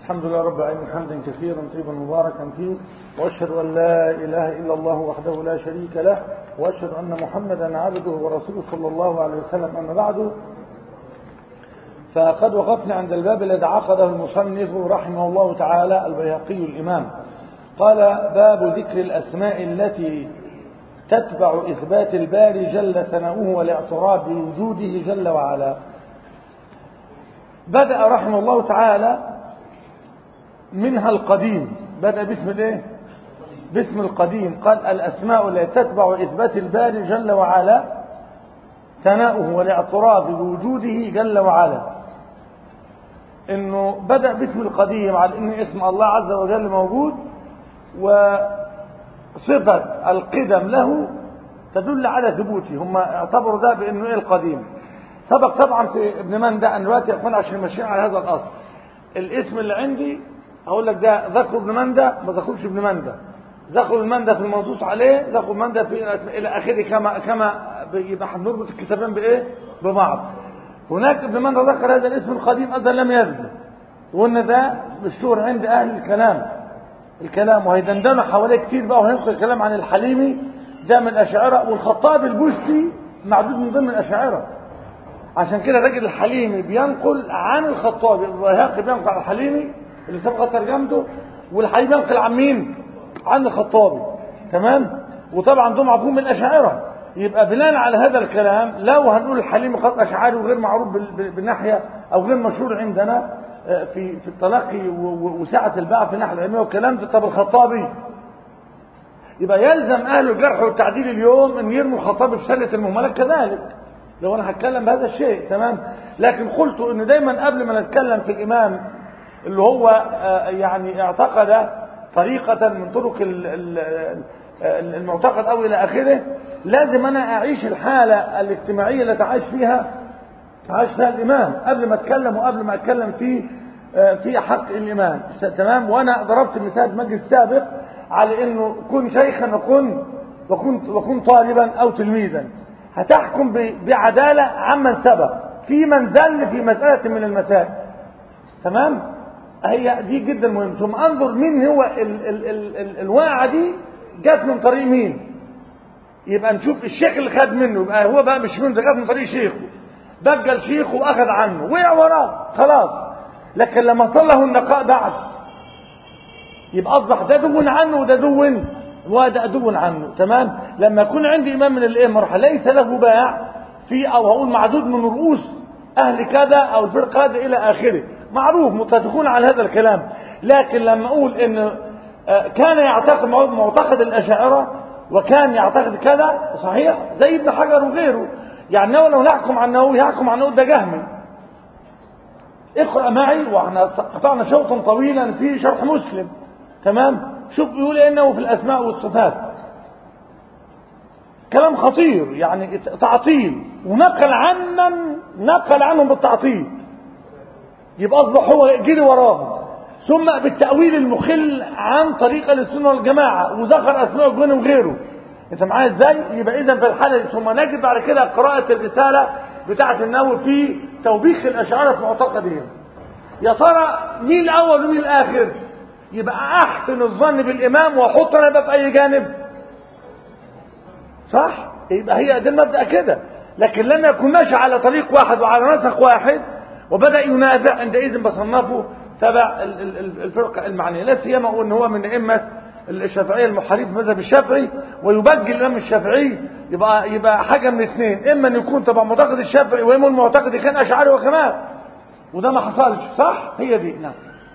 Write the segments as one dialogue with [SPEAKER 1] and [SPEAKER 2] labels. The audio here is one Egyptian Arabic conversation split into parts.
[SPEAKER 1] الحمد لله رب العالمين حمدا كثيرا طيبا مباركا فيه واشهد ان لا اله الا الله وحده لا شريك له واشهد ان محمدا عبده ورسوله صلى الله عليه وسلم اما بعد فقد وقفنا عند الباب الذي عقده المصنف رحمه الله تعالى البيهقي الامام قال باب ذكر الاسماء التي تتبع اثبات الباري جل ثناؤه والاعتراف بوجوده جل وعلا بدأ رحمه الله تعالى منها القديم بدأ باسم الايه باسم القديم قال الأسماء التي تتبع إثبات الباري جل وعلا ثناؤه والاعتراف بوجوده جل وعلا انه بدأ باسم القديم على ان اسم الله عز وجل موجود وصفة القدم له تدل على ثبوته هم اعتبروا ده بانه ايه القديم سبق طبعا في ابن مندى ان دلوقتي يكون عشان ماشيين على هذا الاصل الاسم اللي عندي هقول لك ده ذكر ابن مندى ما ذكرش ابن مندى ذكر ابن مندى في المنصوص عليه ذكر ابن مندى في الاسماء الى اخره كما كما يبقى هنربط الكتابين بايه ببعض هناك ابن مندى ذكر هذا الاسم القديم ايضا لم يثبت وان ده مشهور عند اهل الكلام الكلام وهيدندنوا حواليه كتير بقى وهينقل الكلام عن الحليمي ده من الاشاعره والخطاب البستي معدود من ضمن الاشاعره عشان كده الراجل الحليمي بينقل عن الخطابي الرهاقي بينقل عن الحليمي اللي سبق ترجمته والحليمي ينقل عن مين عن الخطابي تمام وطبعا دول مفهوم من الاشاعره يبقى بناء على هذا الكلام لو هنقول الحليمي خط اشعاري وغير معروف بالناحيه او غير مشهور عندنا في في التلقي وسعه الباع في الناحيه العلميه والكلام ده طب الخطابي يبقى يلزم اهل الجرح والتعديل اليوم ان يرموا الخطابي في سله المهملات كذلك لو انا هتكلم بهذا الشيء تمام لكن قلت ان دايما قبل ما نتكلم في الامام اللي هو يعني اعتقد طريقة من طرق المعتقد او الى اخره لازم انا اعيش الحالة الاجتماعية اللي تعيش فيها عاش فيها الامام قبل ما اتكلم وقبل ما اتكلم في في حق الامام تمام وانا ضربت مثال مجلس سابق على انه كن شيخا وكن وكن وكن طالبا او تلميذا هتحكم بعدالة عمن سبق في من زل في مسألة من المسائل تمام هي دي جدا مهم ثم انظر مين هو ال ال ال ال الواقعة دي جت من طريق مين يبقى نشوف الشيخ اللي خد منه يبقى هو بقى مش منه ده جت من طريق شيخه بقى الشيخ واخذ عنه وقع وراه خلاص لكن لما طله النقاء بعد يبقى اصبح ده دون عنه وده دون وده أدو عنه تمام لما يكون عندي إمام من الإيه مرحلة ليس له باع في أو هقول معدود من رؤوس أهل كذا أو الفرقة هذا إلى آخره معروف متفقون على هذا الكلام لكن لما أقول إن كان يعتقد معتقد الأشاعرة وكان يعتقد كذا صحيح زي ابن حجر وغيره يعني لو نحكم عن النووي يحكم عن ده جهمي اقرأ معي واحنا قطعنا شوطا طويلا في شرح مسلم تمام شوف بيقول انه في الاسماء والصفات كلام خطير يعني تعطيل ونقل عمن نقل عنهم بالتعطيل يبقى اصبح هو جري وراهم ثم بالتاويل المخل عن طريق السنه والجماعه وذكر اسماء الجن وغيره انت معايا ازاي يبقى اذا في الحاله دي ثم نجد بعد كده قراءه الرساله بتاعه النووي في توبيخ الاشاعره في معتقدهم يا ترى مين الاول ومين الاخر يبقى احسن الظن بالامام واحط انا بقى في اي جانب صح يبقى هي ده المبدا كده لكن لما يكون ماشي على طريق واحد وعلى نسق واحد وبدا ينازع عندئذ بصنفه تبع الفرقه المعنيه لا سيما ان هو من ائمه الشافعيه المحارب في المذهب الشافعي ويبجل الامام الشافعي يبقى يبقى حاجه من اثنين اما ان يكون تبع معتقد الشافعي واما المعتقد كان اشعري وكمان وده ما حصلش صح هي دي نعم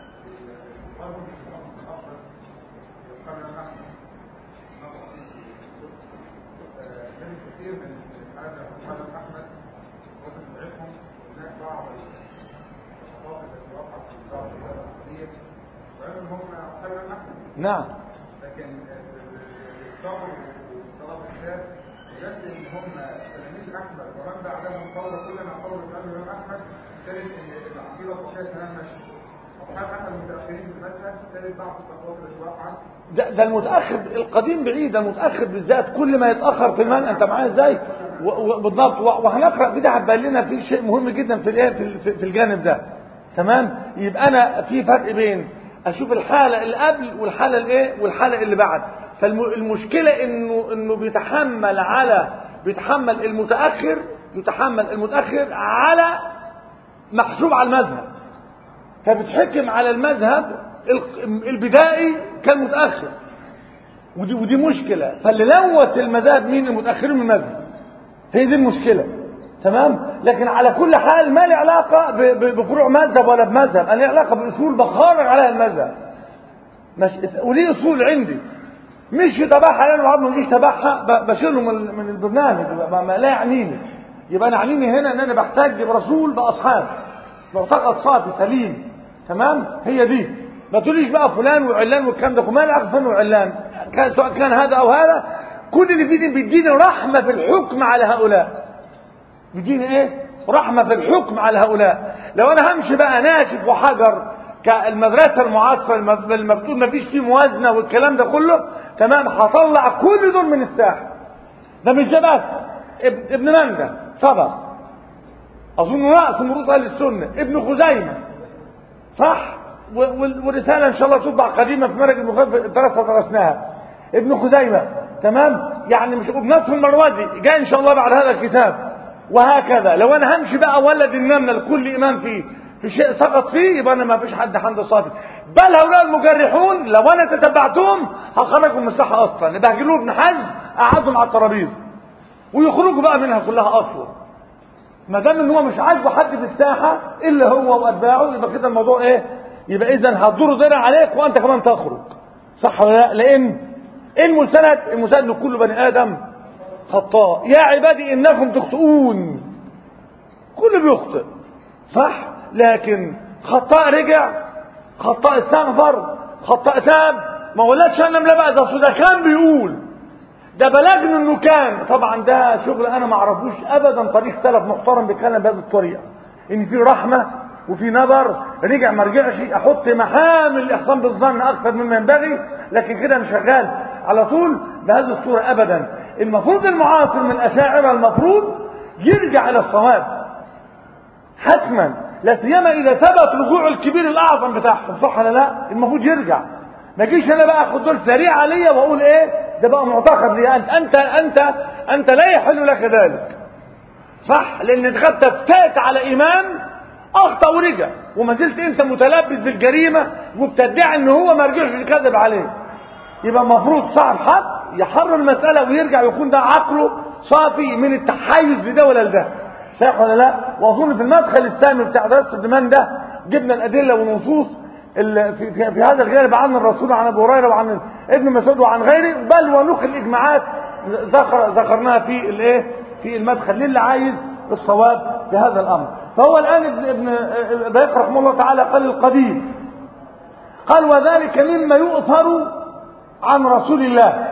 [SPEAKER 1] نعم
[SPEAKER 2] لكن الصبر وطلب الكتاب بجد ان هم تلاميذ احمد ومن بعدهم قول كلنا قول الامام احمد ثالث ان العقيده الصحيحه تمام ماشي اصحاب احمد المتاخرين في المذهب ثالث بعض الخطوات اللي توقعت
[SPEAKER 1] ده, ده المتاخر القديم بعيد ده المتاخر بالذات كل ما يتاخر في المنع انت معايا ازاي بالضبط وهنقرا في ده هتبين لنا في شيء مهم جدا في الايه في, في الجانب ده تمام يبقى انا في فرق بين اشوف الحاله اللي قبل والحاله الايه والحاله اللي بعد فالمشكله انه انه بيتحمل على بيتحمل المتاخر يتحمل المتاخر على محسوب على المذهب فبتحكم على المذهب البدائي كالمتاخر ودي ودي مشكله فاللي لوث المذاهب مين المتاخرين من المذهب هي دي المشكله تمام لكن على كل حال ما له علاقه بفروع مذهب ولا بمذهب انا لي علاقه باصول بخرج عليها المذهب مش وليه اصول عندي مش تبعها انا وعبد ما يجيش تبعها بشيله من من البرنامج ما لا يعنيني يبقى انا يعنيني هنا ان انا بحتاج برسول باصحاب معتقد صافي سليم تمام هي دي ما تقوليش بقى فلان وعلان والكلام ده ما له فلان وعلان كان سواء كان هذا او هذا كل اللي في دين بيديني رحمه في الحكم على هؤلاء بيديني ايه رحمه في الحكم على هؤلاء لو انا همشي بقى ناشف وحجر كالمدرسه المعاصره المكتوب ما فيش فيه موازنه والكلام ده كله تمام هطلع كل دول من الساحه ده مش ده بس ابن مندى صبر اظن راس مرود اهل السنه ابن خزيمه صح والرساله ان شاء الله تطبع قديمه في مرج الدراسه درسناها ابن خزيمه تمام يعني مش ابن نصر المروزي جاي ان شاء الله بعد هذا الكتاب وهكذا لو انا همشي بقى ولد النمله لكل امام فيه في شيء سقط فيه يبقى انا ما فيش حد حمد صافي بل هؤلاء المجرحون لو انا تتبعتهم هخرجهم من الساحه اصلا يبقى هجيب ابن حزم اقعدهم على الترابيزه ويخرجوا بقى منها كلها اصلا ما دام ان هو مش عاجبه حد في الساحه الا هو واتباعه يبقى كده الموضوع ايه يبقى اذا هتدور زرع عليك وانت كمان تخرج صح ولا لا لان المسند المسند كل بني ادم خطاء يا عبادي انكم تخطئون كل بيخطئ صح لكن خطاء رجع خطاء استغفر خطاء تاب ما ولدش انا لا بقى ده ده كان بيقول ده بلغني انه كان طبعا ده شغل انا ما اعرفوش ابدا طريق سلف محترم بيتكلم بهذه الطريقه ان في رحمه وفي نظر رجع ما رجعش احط محامل الاحسان بالظن اكثر مما ينبغي لكن كده انا شغال على طول بهذه الصوره ابدا المفروض المعاصر من الاشاعره المفروض يرجع الى الصواب حتما لا سيما اذا ثبت رجوع الكبير الاعظم بتاعهم صح ولا لا المفروض يرجع ما اجيش انا بقى اخد دور سريع عليا واقول ايه ده بقى معتقد لي انت انت انت انت لا يحل لك ذلك صح لان انت قد تفتات على امام اخطا ورجع وما زلت انت متلبس بالجريمه وبتدعي ان هو ما رجعش يكذب عليه يبقى المفروض صاحب حق يحرر المساله ويرجع ويكون ده عقله صافي من التحيز لده ولا لده صح ولا لا واظن في المدخل الثاني بتاع درس الدمان ده جبنا الادله والنصوص في, في, في هذا الجانب عن الرسول وعن ابو هريره وعن ابن مسعود وعن غيره بل ونقل اجماعات ذكر ذكرناها في الايه في المدخل للي عايز الصواب في هذا الامر فهو الان ابن ابن بيقرا رحمه الله تعالى قال القديم قال وذلك مما يؤثر عن رسول الله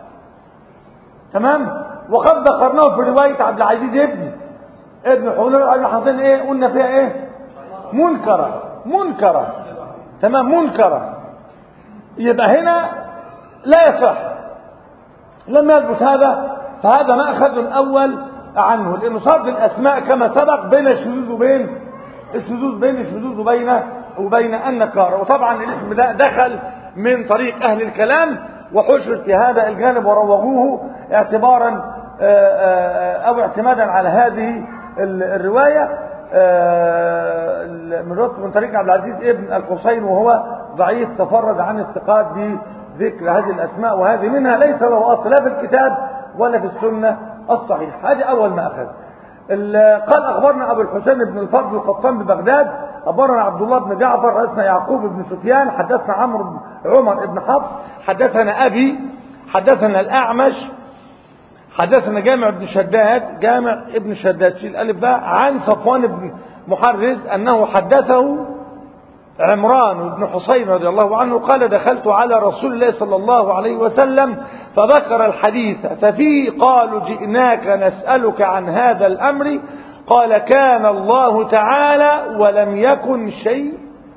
[SPEAKER 1] تمام وقد ذكرناه في روايه عبد العزيز ابن ابن حولر ابن حسين ايه قلنا فيها ايه منكره منكره تمام منكره يبقى هنا لا يصح لم يثبت هذا فهذا ماخذ الاول عنه لانه صرف الاسماء كما سبق بين الشذوذ وبين الشذوذ بين الشذوذ وبين وبين النكاره وطبعا الاسم ده دخل من طريق اهل الكلام وحشر في هذا الجانب وروغوه اعتبارا او اعتمادا على هذه الروايه من رتب من طريق عبد العزيز ابن الحسين وهو ضعيف تفرد عن الثقات بذكر هذه الاسماء وهذه منها ليس له اصل لا في الكتاب ولا في السنه الصحيح هذه اول ما اخذ قال اخبرنا ابو الحسين بن الفضل القطان ببغداد اخبرنا عبد الله بن جعفر حدثنا يعقوب بن سفيان حدثنا عمرو عمر بن حفص حدثنا ابي حدثنا الاعمش حدثنا جامع بن شداد جامع ابن شداد شيل الالف ده عن صفوان بن محرز انه حدثه عمران بن حصين رضي الله عنه قال دخلت على رسول الله صلى الله عليه وسلم فذكر الحديث ففيه قالوا جئناك نسألك عن هذا الأمر قال كان الله تعالى ولم يكن شيء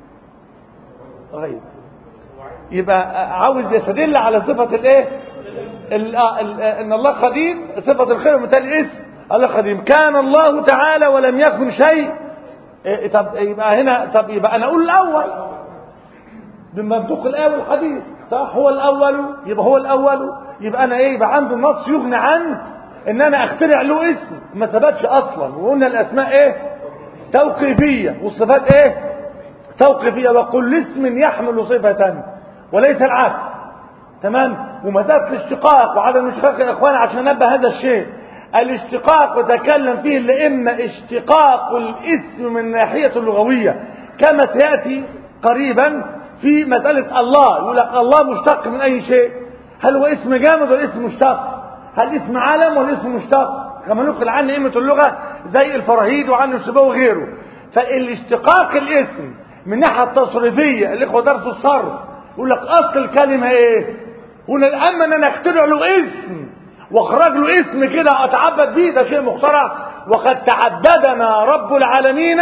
[SPEAKER 1] غير يبقى عاوز يستدل على صفة الايه ان الله قديم صفة الخير مثال اسم الله قديم كان الله تعالى ولم يكن شيء إيه طب يبقى هنا طب يبقى انا اقول الاول بمنطوق الايه والحديث صح هو الاول يبقى هو الاول يبقى انا ايه يبقى عنده النص يغني عن ان انا اخترع له اسم ما ثبتش اصلا وقلنا الاسماء ايه توقيفيه والصفات ايه توقيفيه وكل اسم يحمل صفه وليس العكس تمام ومساله الاشتقاق وعدم الاشتقاق يا اخوان عشان انبه هذا الشيء الاشتقاق تكلم فيه الائمه اشتقاق الاسم من ناحيه اللغويه كما سياتي قريبا في مساله الله يقول لك الله مشتق من اي شيء هل هو اسم جامد ولا اسم مشتق هل اسم عالم ولا اسم مشتق كما نقل عن ائمه اللغه زي الفراهيد وعن الشباب وغيره فالاشتقاق الاسم من الناحيه التصريفيه الاخوه درس الصرف يقول لك اصل الكلمه ايه يقول اما ان انا اخترع له اسم واخرج له اسم كده اتعبد بيه ده شيء مخترع وقد تعبدنا رب العالمين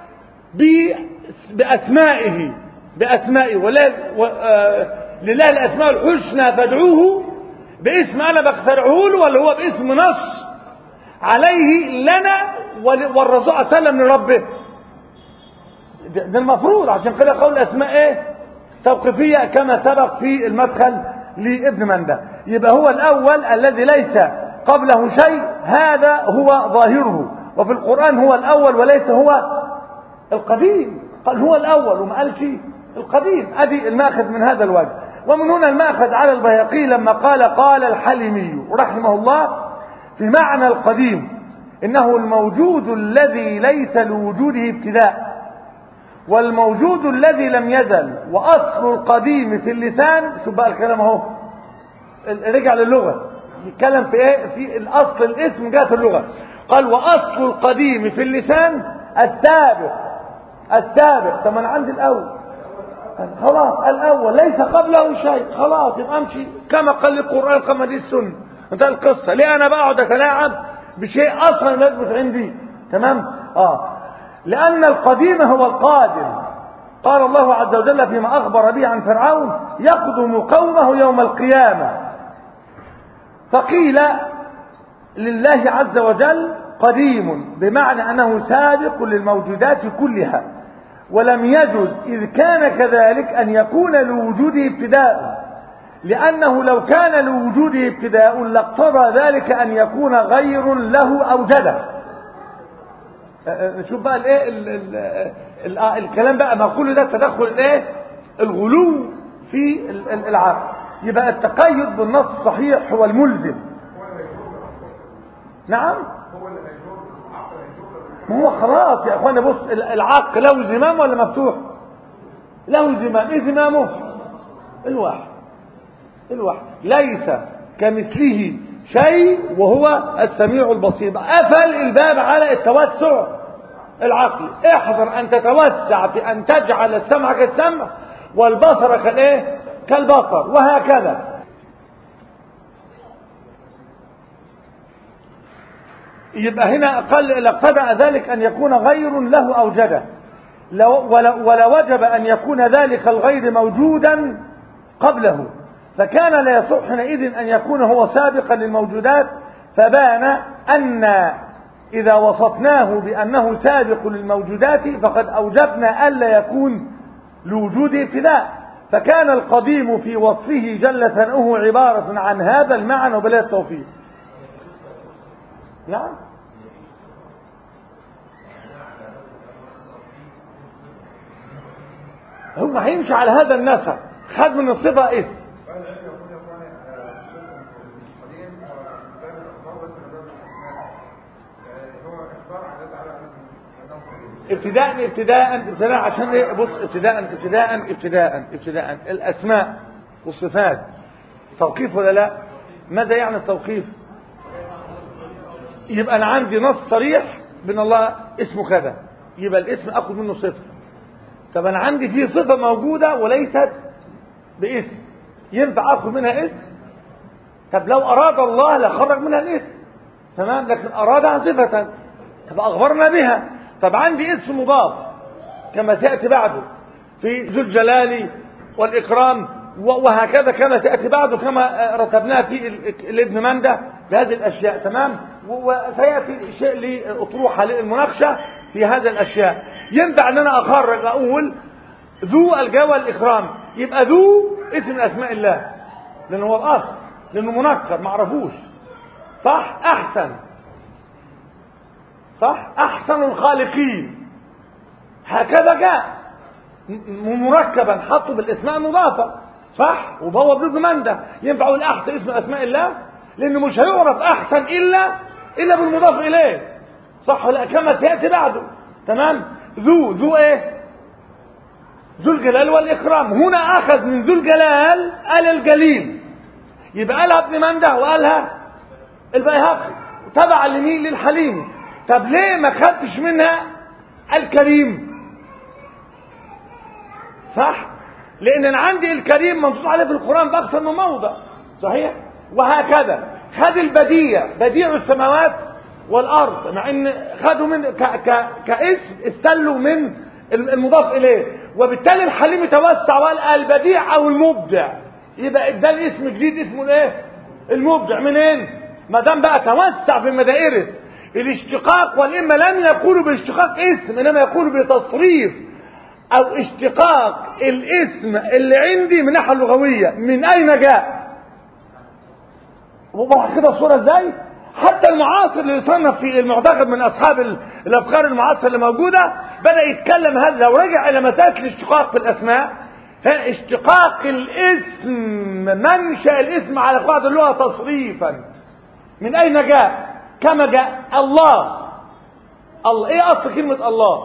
[SPEAKER 1] باسمائه باسمائه ولا و... آه... لله الاسماء الحسنى فادعوه باسم انا بخترعه له ولا هو باسم نص عليه لنا والرسول صلى الله عليه وسلم لربه ده, ده المفروض عشان كده قول الاسماء ايه توقيفيه كما سبق في المدخل لابن منده يبقى هو الاول الذي ليس قبله شيء هذا هو ظاهره وفي القران هو الاول وليس هو القديم قال هو الاول وما قالش القديم ادي الماخذ من هذا الوجه ومن هنا الماخذ على البيهقي لما قال قال الحلمي رحمه الله في معنى القديم انه الموجود الذي ليس لوجوده ابتداء والموجود الذي لم يزل واصل القديم في اللسان شوف بقى الكلام اهو رجع للغه يتكلم في ايه في الاصل الاسم جاء في اللغه قال واصل القديم في اللسان السابق السابق طب انا عندي الاول خلاص الاول ليس قبله شيء خلاص يبقى امشي كما قال القران كما دي السنه انتهى القصه ليه انا بقعد اتلاعب بشيء اصلا لا يثبت عندي تمام اه لان القديم هو القادم قال الله عز وجل فيما اخبر به عن فرعون يقدم قومه يوم القيامه فقيل لله عز وجل قديم بمعنى انه سابق للموجودات كلها ولم يجز إذ كان كذلك أن يكون لوجوده ابتداء لأنه لو كان لوجوده ابتداء لاقتضى ذلك أن يكون غير له أوجده شوف بقى الايه الكلام بقى ما كل ده تدخل الايه الغلو في العقل يبقى التقيد بالنص الصحيح هو الملزم نعم ما هو خلاص يا اخوانا بص العق له زمام ولا مفتوح له زمام ايه زمامه الواحد الواحد ليس كمثله شيء وهو السميع البصير قفل الباب على التوسع العقلي احذر ان تتوسع في ان تجعل السمع كالسمع والبصر كالايه كالبصر وهكذا يبقى هنا قال اقتضى ذلك أن يكون غير له أوجده ولا وجب أن يكون ذلك الغير موجودا قبله فكان لا يصح حينئذ أن يكون هو سابقا للموجودات فبان أن إذا وصفناه بأنه سابق للموجودات فقد أوجبنا ألا يكون لوجود ابتداء فكان القديم في وصفه جل ثناؤه عبارة عن هذا المعنى وبلا التوفيق نعم هو هيمشي على هذا النسق خد من الصفة اسم ابتداء ابتداء ابتداء عشان ايه بص ابتداء ابتداء ابتداء ابتداء الاسماء والصفات توقيف ولا لا ماذا يعني التوقيف يبقى انا عندي نص صريح بان الله اسمه كذا يبقى الاسم اخذ منه صفه طب انا عندي فيه صفه موجوده وليست باسم ينفع اخذ منها اسم طب لو اراد الله لخرج منها الاسم تمام لكن ارادها صفه طب اخبرنا بها طب عندي اسم مضاف كما سياتي بعده في ذو الجلال والاكرام وهكذا كما سياتي بعده كما رتبناه في الابن منده بهذه الاشياء تمام وسياتي شيء لاطروحه للمناقشه في هذا الاشياء ينفع ان انا اخرج اقول ذو الجوى الاكرام يبقى ذو اسم من اسماء الله لانه هو الاصل لانه منكر معرفوش صح احسن صح احسن الخالقين هكذا جاء م- مركبا حطه بالاسماء المضافه صح وهو ابن منده ينفع اقول احسن اسم اسماء الله لانه مش هيعرف احسن الا الا بالمضاف اليه صح ولا كما سياتي بعده تمام ذو ذو ايه ذو الجلال والاكرام هنا اخذ من ذو الجلال قال الجليل يبقى قالها ابن منده وقالها البيهقي تبع لمين للحليمي طب ليه ما خدتش منها الكريم صح لان انا عندي الكريم منصوص عليه في القران باكثر من موضع صحيح وهكذا خد البديع بديع السماوات والارض مع ان خدوا من ك ك كاسم استلوا من المضاف اليه وبالتالي الحليم توسع وقال البديع او المبدع يبقى ده الاسم جديد اسمه الايه المبدع منين ما دام بقى توسع في مدائره الاشتقاق والإما لم يقولوا باشتقاق اسم إنما يقولوا بتصريف أو اشتقاق الاسم اللي عندي من الناحية اللغوية من أين جاء وضح كده الصورة ازاي حتى المعاصر اللي صنف في المعتقد من أصحاب ال- الأفكار المعاصرة اللي موجودة بدأ يتكلم هذا لو رجع إلى مسألة الاشتقاق في الأسماء ها اشتقاق الاسم منشأ الاسم على قواعد اللغة تصريفا من أين جاء كما جاء الله الله ايه اصل كلمة الله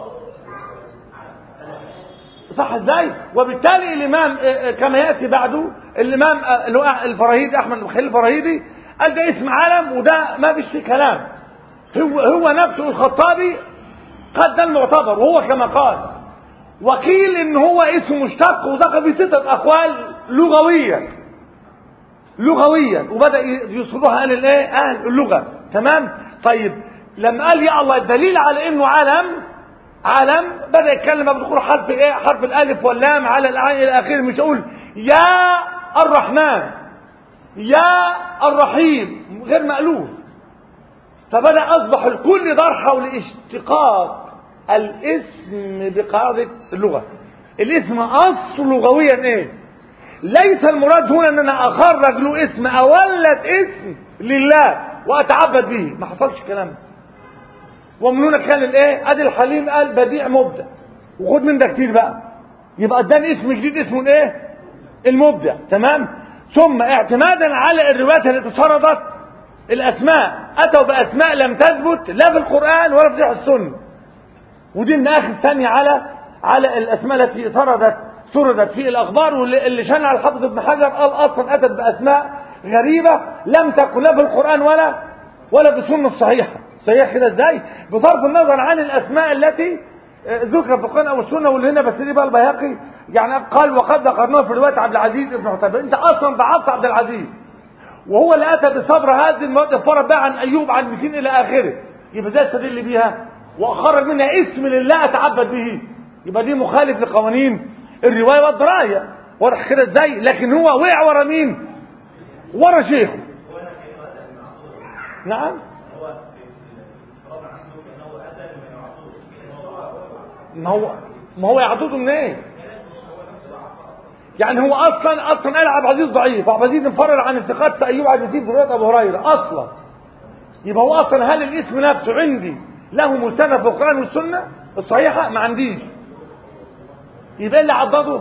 [SPEAKER 1] صح ازاي وبالتالي الامام آه، آه، كما ياتي بعده الامام آه، اللي هو الفراهيدي احمد بن خليل الفراهيدي قال ده اسم علم وده ما فيش فيه كلام هو هو نفسه الخطابي قد ده المعتبر وهو كما قال وقيل ان هو اسم مشتق ودخل في ستة اقوال لغوية لغويا وبدا يصلوها اهل الايه اهل اللغه تمام طيب لما قال يا الله الدليل على انه علم علم بدا يتكلم بدخول حرف ايه حرف الالف واللام على العين الى اخره مش اقول يا الرحمن يا الرحيم غير مألوف فبدا اصبح الكل دار حول اشتقاق الاسم بقاعده اللغه الاسم اصل لغويا ايه ليس المراد هنا ان انا اخرج له اسم اولد اسم لله واتعبد به ما حصلش الكلام ده ومن هنا كان الايه ادي الحليم قال بديع مبدع وخد من ده كتير بقى يبقى اداني اسم جديد اسمه الايه المبدع تمام ثم اعتمادا على الروايات التي سردت الاسماء اتوا باسماء لم تثبت لا في القران ولا في صحيح السنه ودي من اخر ثانيه على على الاسماء التي سردت سردت في الاخبار واللي اللي شنع الحافظ ابن حجر قال اصلا اتت باسماء غريبه لم تكن لا في القران ولا ولا في السنه الصحيحه صحيح كده ازاي بصرف النظر عن الاسماء التي آه، ذكر في القران او السنه واللي هنا بس دي بقى البيهقي يعني قال وقد ذكرناه في روايه عبد العزيز بن عتيبه انت اصلا ضعفت عبد العزيز وهو اللي اتى بصبر هذه المواد فرض بقى عن ايوب عن مسكين الى اخره يبقى ده استدل بيها واخرج منها اسم لله اتعبد به يبقى دي مخالف لقوانين الروايه والدرايه واضح كده ازاي لكن هو وقع ورا مين ورا شيخه نعم ما هو ما هو يعضده منين ايه يعني هو اصلا اصلا قال عبد العزيز ضعيف وعبد العزيز انفرد عن انتقاد ايوب عبد العزيز روايه ابو هريره اصلا يبقى هو اصلا هل الاسم نفسه عندي له مستند في القران والسنه الصحيحه ما عنديش يبقى اللي عضده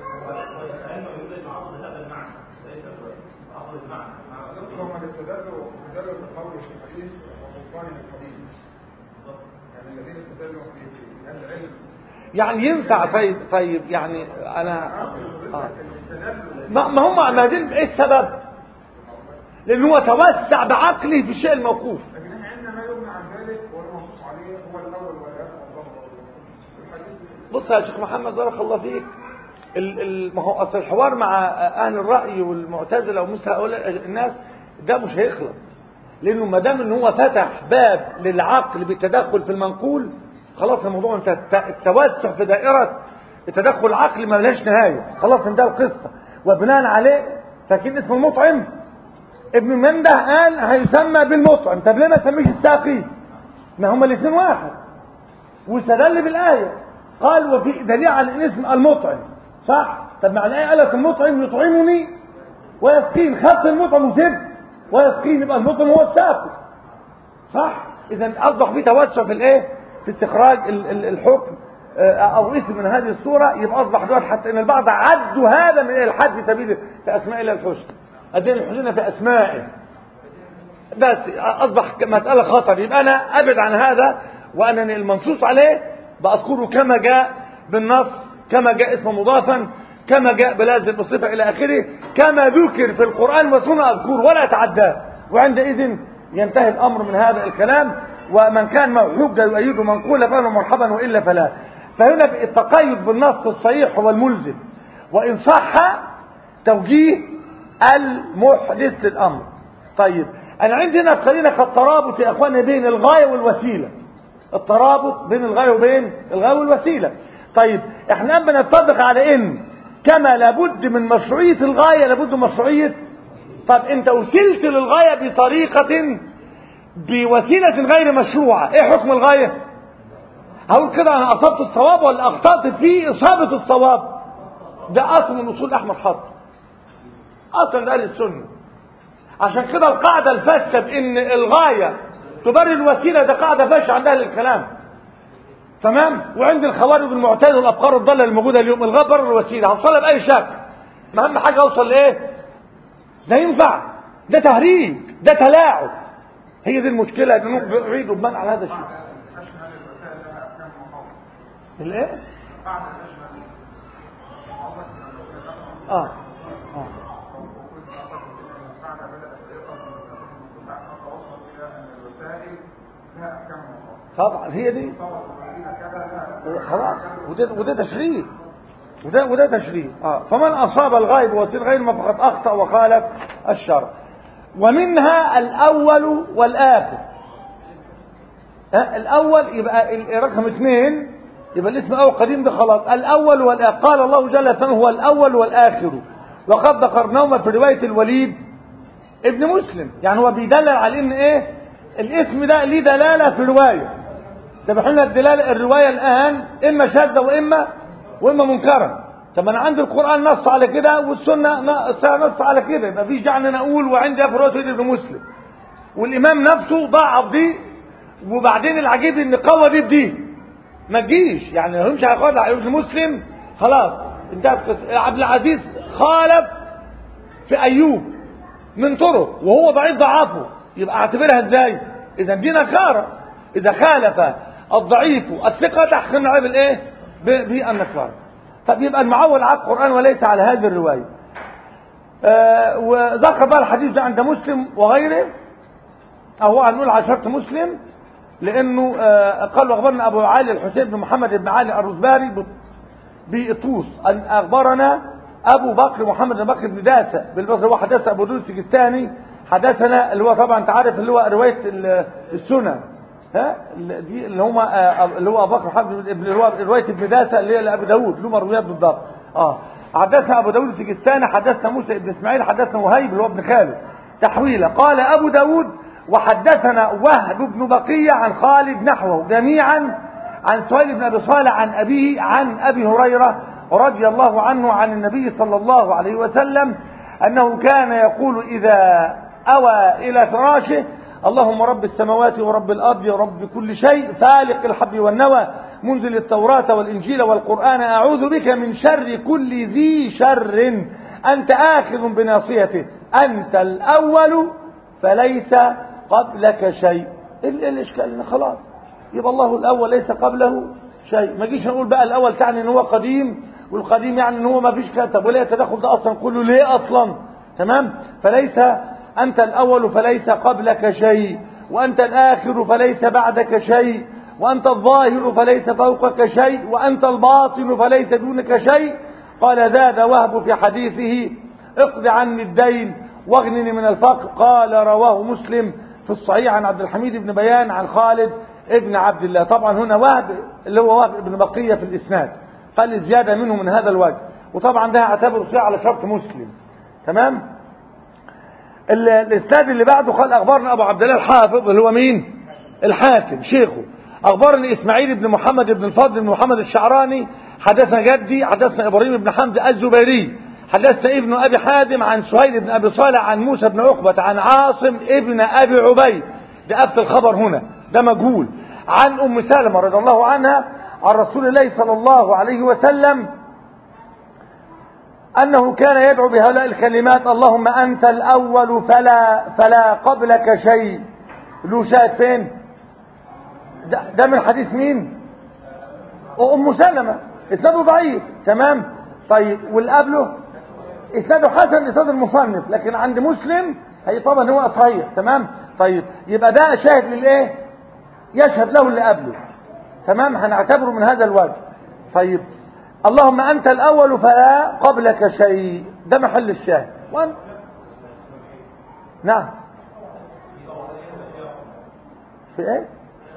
[SPEAKER 2] هم استدلوا استدلوا بقول الحديث وسلطان الحديث يعني الذين استدلوا في في هذا العلم
[SPEAKER 1] يعني ينفع طيب طيب يعني انا آه.
[SPEAKER 2] استدلوا
[SPEAKER 1] ما ما هم ما دي ايه السبب لان هو توسع بعقله في الشيء الموقوف
[SPEAKER 2] لكن احنا عندنا ما يغني عن ذلك والمنصوص عليه هو الاول والاخر والظهر الحديث
[SPEAKER 1] بص يا شيخ محمد بارك الله فيك ال- ال- ما هو اصل الحوار مع اهل الراي والمعتزله ومثل هؤلاء الناس ده مش هيخلص لانه ما دام ان هو فتح باب للعقل بالتدخل في المنقول خلاص الموضوع انت التوسع في دائره التدخل العقلي ما لهاش نهايه خلاص انتهى القصه وبناء عليه فاكرين اسم المطعم ابن منده قال هيسمى بالمطعم طب ليه ما تسميش الساقي ما هما الاثنين واحد واستدل بالآية قال وفي دليل على الاسم المطعم صح طب مع الآية قالت المطعم يطعمني ويسقين خدت المطعم وسبت ويسقين يبقى المطعم هو الساقي صح اذا اصبح في توسع في الايه في استخراج ال- ال- الحكم آه، او اسم من هذه الصوره يبقى اصبح دلوقتي حتى ان البعض عدوا هذا من الحد في سبيل في اسماء الله الحسنى ادين الحسنى في اسمائه بس اصبح مساله خطر يبقى انا ابعد عن هذا وانني المنصوص عليه باذكره كما جاء بالنص كما جاء اسم مضافا كما جاء بلازم بصفه الى اخره كما ذكر في القران والسنه اذكره ولا اتعداه وعندئذ ينتهي الامر من هذا الكلام ومن كان معه حجه يؤيده منقولا فله مرحبا والا فلا فهنا التقيد بالنص الصحيح هو الملزم وان صح توجيه المحدث للامر طيب انا عندي هنا قرينه كالترابط يا اخواني بين الغايه والوسيله الترابط بين الغايه وبين الغايه والوسيله طيب احنا بنتفق على ان كما لابد من مشروعيه الغايه لابد من مشروعيه طب انت وصلت للغايه بطريقه بوسيله غير مشروعه ايه حكم الغايه هقول كده انا اصبت الصواب ولا اخطات في اصابه الصواب ده اصل من اصول احمد حط اصلا ده اهل السنه عشان كده القاعده الفاسده بان الغايه تبرر الوسيله ده قاعده فاشله عند اهل الكلام تمام وعند الخوارج المعتزله والافكار الضاله الموجوده اليوم الغايه برر الوسيله هوصلها باي شكل اهم حاجه اوصل لايه ده ينفع ده تهريج ده تلاعب هي دي المشكله انه بعيد وبناء على هذا الشيء
[SPEAKER 2] أشمل الوسائل لها أحكام محافظة
[SPEAKER 1] الايه
[SPEAKER 2] قاعدة أشمل محافظة
[SPEAKER 1] اه اه
[SPEAKER 2] وكنت أعتقد أن القاعدة بدأت أيضا من بعد ما توصل إلى أن الوسائل لها أحكام محافظة
[SPEAKER 1] طبعا هي دي
[SPEAKER 2] طبعا إلى كذا لها
[SPEAKER 1] خلاص وده وده تشريع وده وده تشريع اه فمن اصاب الغائب وسيل غير ما فقد اخطا وخالف الشرع ومنها الاول والاخر آه الاول يبقى ال- رقم اثنين يبقى الاسم الاول قديم ده خلاص الاول والاخر قال الله جل وعلا هو الاول والاخر وقد ذكرناهما في روايه الوليد ابن مسلم يعني هو بيدلل على ان ايه الاسم ده ليه دلاله في روايه ده بيحلنا الدلاله الروايه الان اما شاذه واما واما منكره طب انا عندي القران نص على كده والسنه ن- نص على كده يبقى في جعل انا اقول وعندي في روايه ابن مسلم والامام نفسه ضعف دي وبعدين العجيب ان قوى دي بدي ما تجيش يعني لو يمشي هياخد على ابن مسلم خلاص انتهت قصة. عبد العزيز خالف في ايوب من طرق وهو ضعيف ضعفه يبقى اعتبرها ازاي اذا دي نكاره اذا خالف الضعيف الثقه تحكم عليه بالايه ب- بالنكاره طب يبقى المعول على القران وليس على هذه الروايه آه وذكر بقى الحديث ده عند مسلم وغيره او هو هنقول على شرط مسلم لانه آه قال اخبرنا ابو علي الحسين بن محمد بن علي الرزباري ب- بطوس أن أخبرنا أبو بكر محمد بن بكر بن داسة بالبصري هو حدث أبو دول السجستاني حدثنا اللي هو طبعا أنت عارف اللي هو رواية ال- السنن ها ال- دي اللي هم اللي هو أبو بكر محمد بن اللي هو رواية ابن داسة اللي هي لأبي داوود له مرويات بالضبط اه حدثنا أبو داوود السجستاني حدثنا موسى بن إسماعيل حدثنا وهيب اللي هو ابن خالد تحويله قال أبو داوود وحدثنا وهب بن بقية عن خالد نحوه جميعا عن سهيل بن ابي صالح عن ابيه عن ابي هريره رضي الله عنه عن النبي صلى الله عليه وسلم انه كان يقول اذا اوى الى فراشه اللهم رب السماوات ورب الارض ورب كل شيء فالق الحب والنوى منزل التوراه والانجيل والقران اعوذ بك من شر كل ذي شر انت اخذ بناصيته انت الاول فليس قبلك شيء ايه ال- إيه الاشكال خلاص يبقى الله الاول ليس قبله شيء ما جيش نقول بقى الاول تعني ان هو قديم والقديم يعني ان هو ما فيش كتب ولا التدخل ده اصلا كله ليه اصلا تمام فليس انت الاول فليس قبلك شيء وانت الاخر فليس بعدك شيء وانت الظاهر فليس فوقك شيء وانت الباطن فليس دونك شيء قال زاد وهب في حديثه اقض عني الدين واغنني من الفقر قال رواه مسلم في الصحيح عن عبد الحميد بن بيان عن خالد ابن عبد الله طبعا هنا وهب اللي هو وهب ابن بقية في الإسناد قال زيادة منه من هذا الوجه وطبعا ده اعتبره صحيح على شرط مسلم تمام ال- الإسناد اللي بعده قال أخبرنا أبو عبد الله الحافظ اللي هو مين الحاكم شيخه أخبرني إسماعيل بن محمد بن الفضل بن محمد الشعراني حدثنا جدي حدثنا إبراهيم بن حمزة الزبيري حدثنا ابن أبي حازم عن سهيل بن أبي صالح عن موسى بن عقبة عن عاصم ابن أبي عبيد ده أبت الخبر هنا ده مجهول عن أم سلمة رضي الله عنها عن رسول الله صلى الله عليه وسلم أنه كان يدعو بهؤلاء الكلمات اللهم أنت الأول فلا فلا قبلك شيء له شاهد فين ده, ده من حديث مين أم سلمة إسناده ضعيف تمام طيب واللي قبله إسناده حسن إسناد المصنف لكن عند مسلم هي طبعا هو صحيح تمام طيب يبقى ده شاهد للإيه يشهد له اللي قبله تمام هنعتبره من هذا الوجه طيب اللهم أنت الأول فلا قبلك شيء ده محل الشاهد وأن... نعم في ايه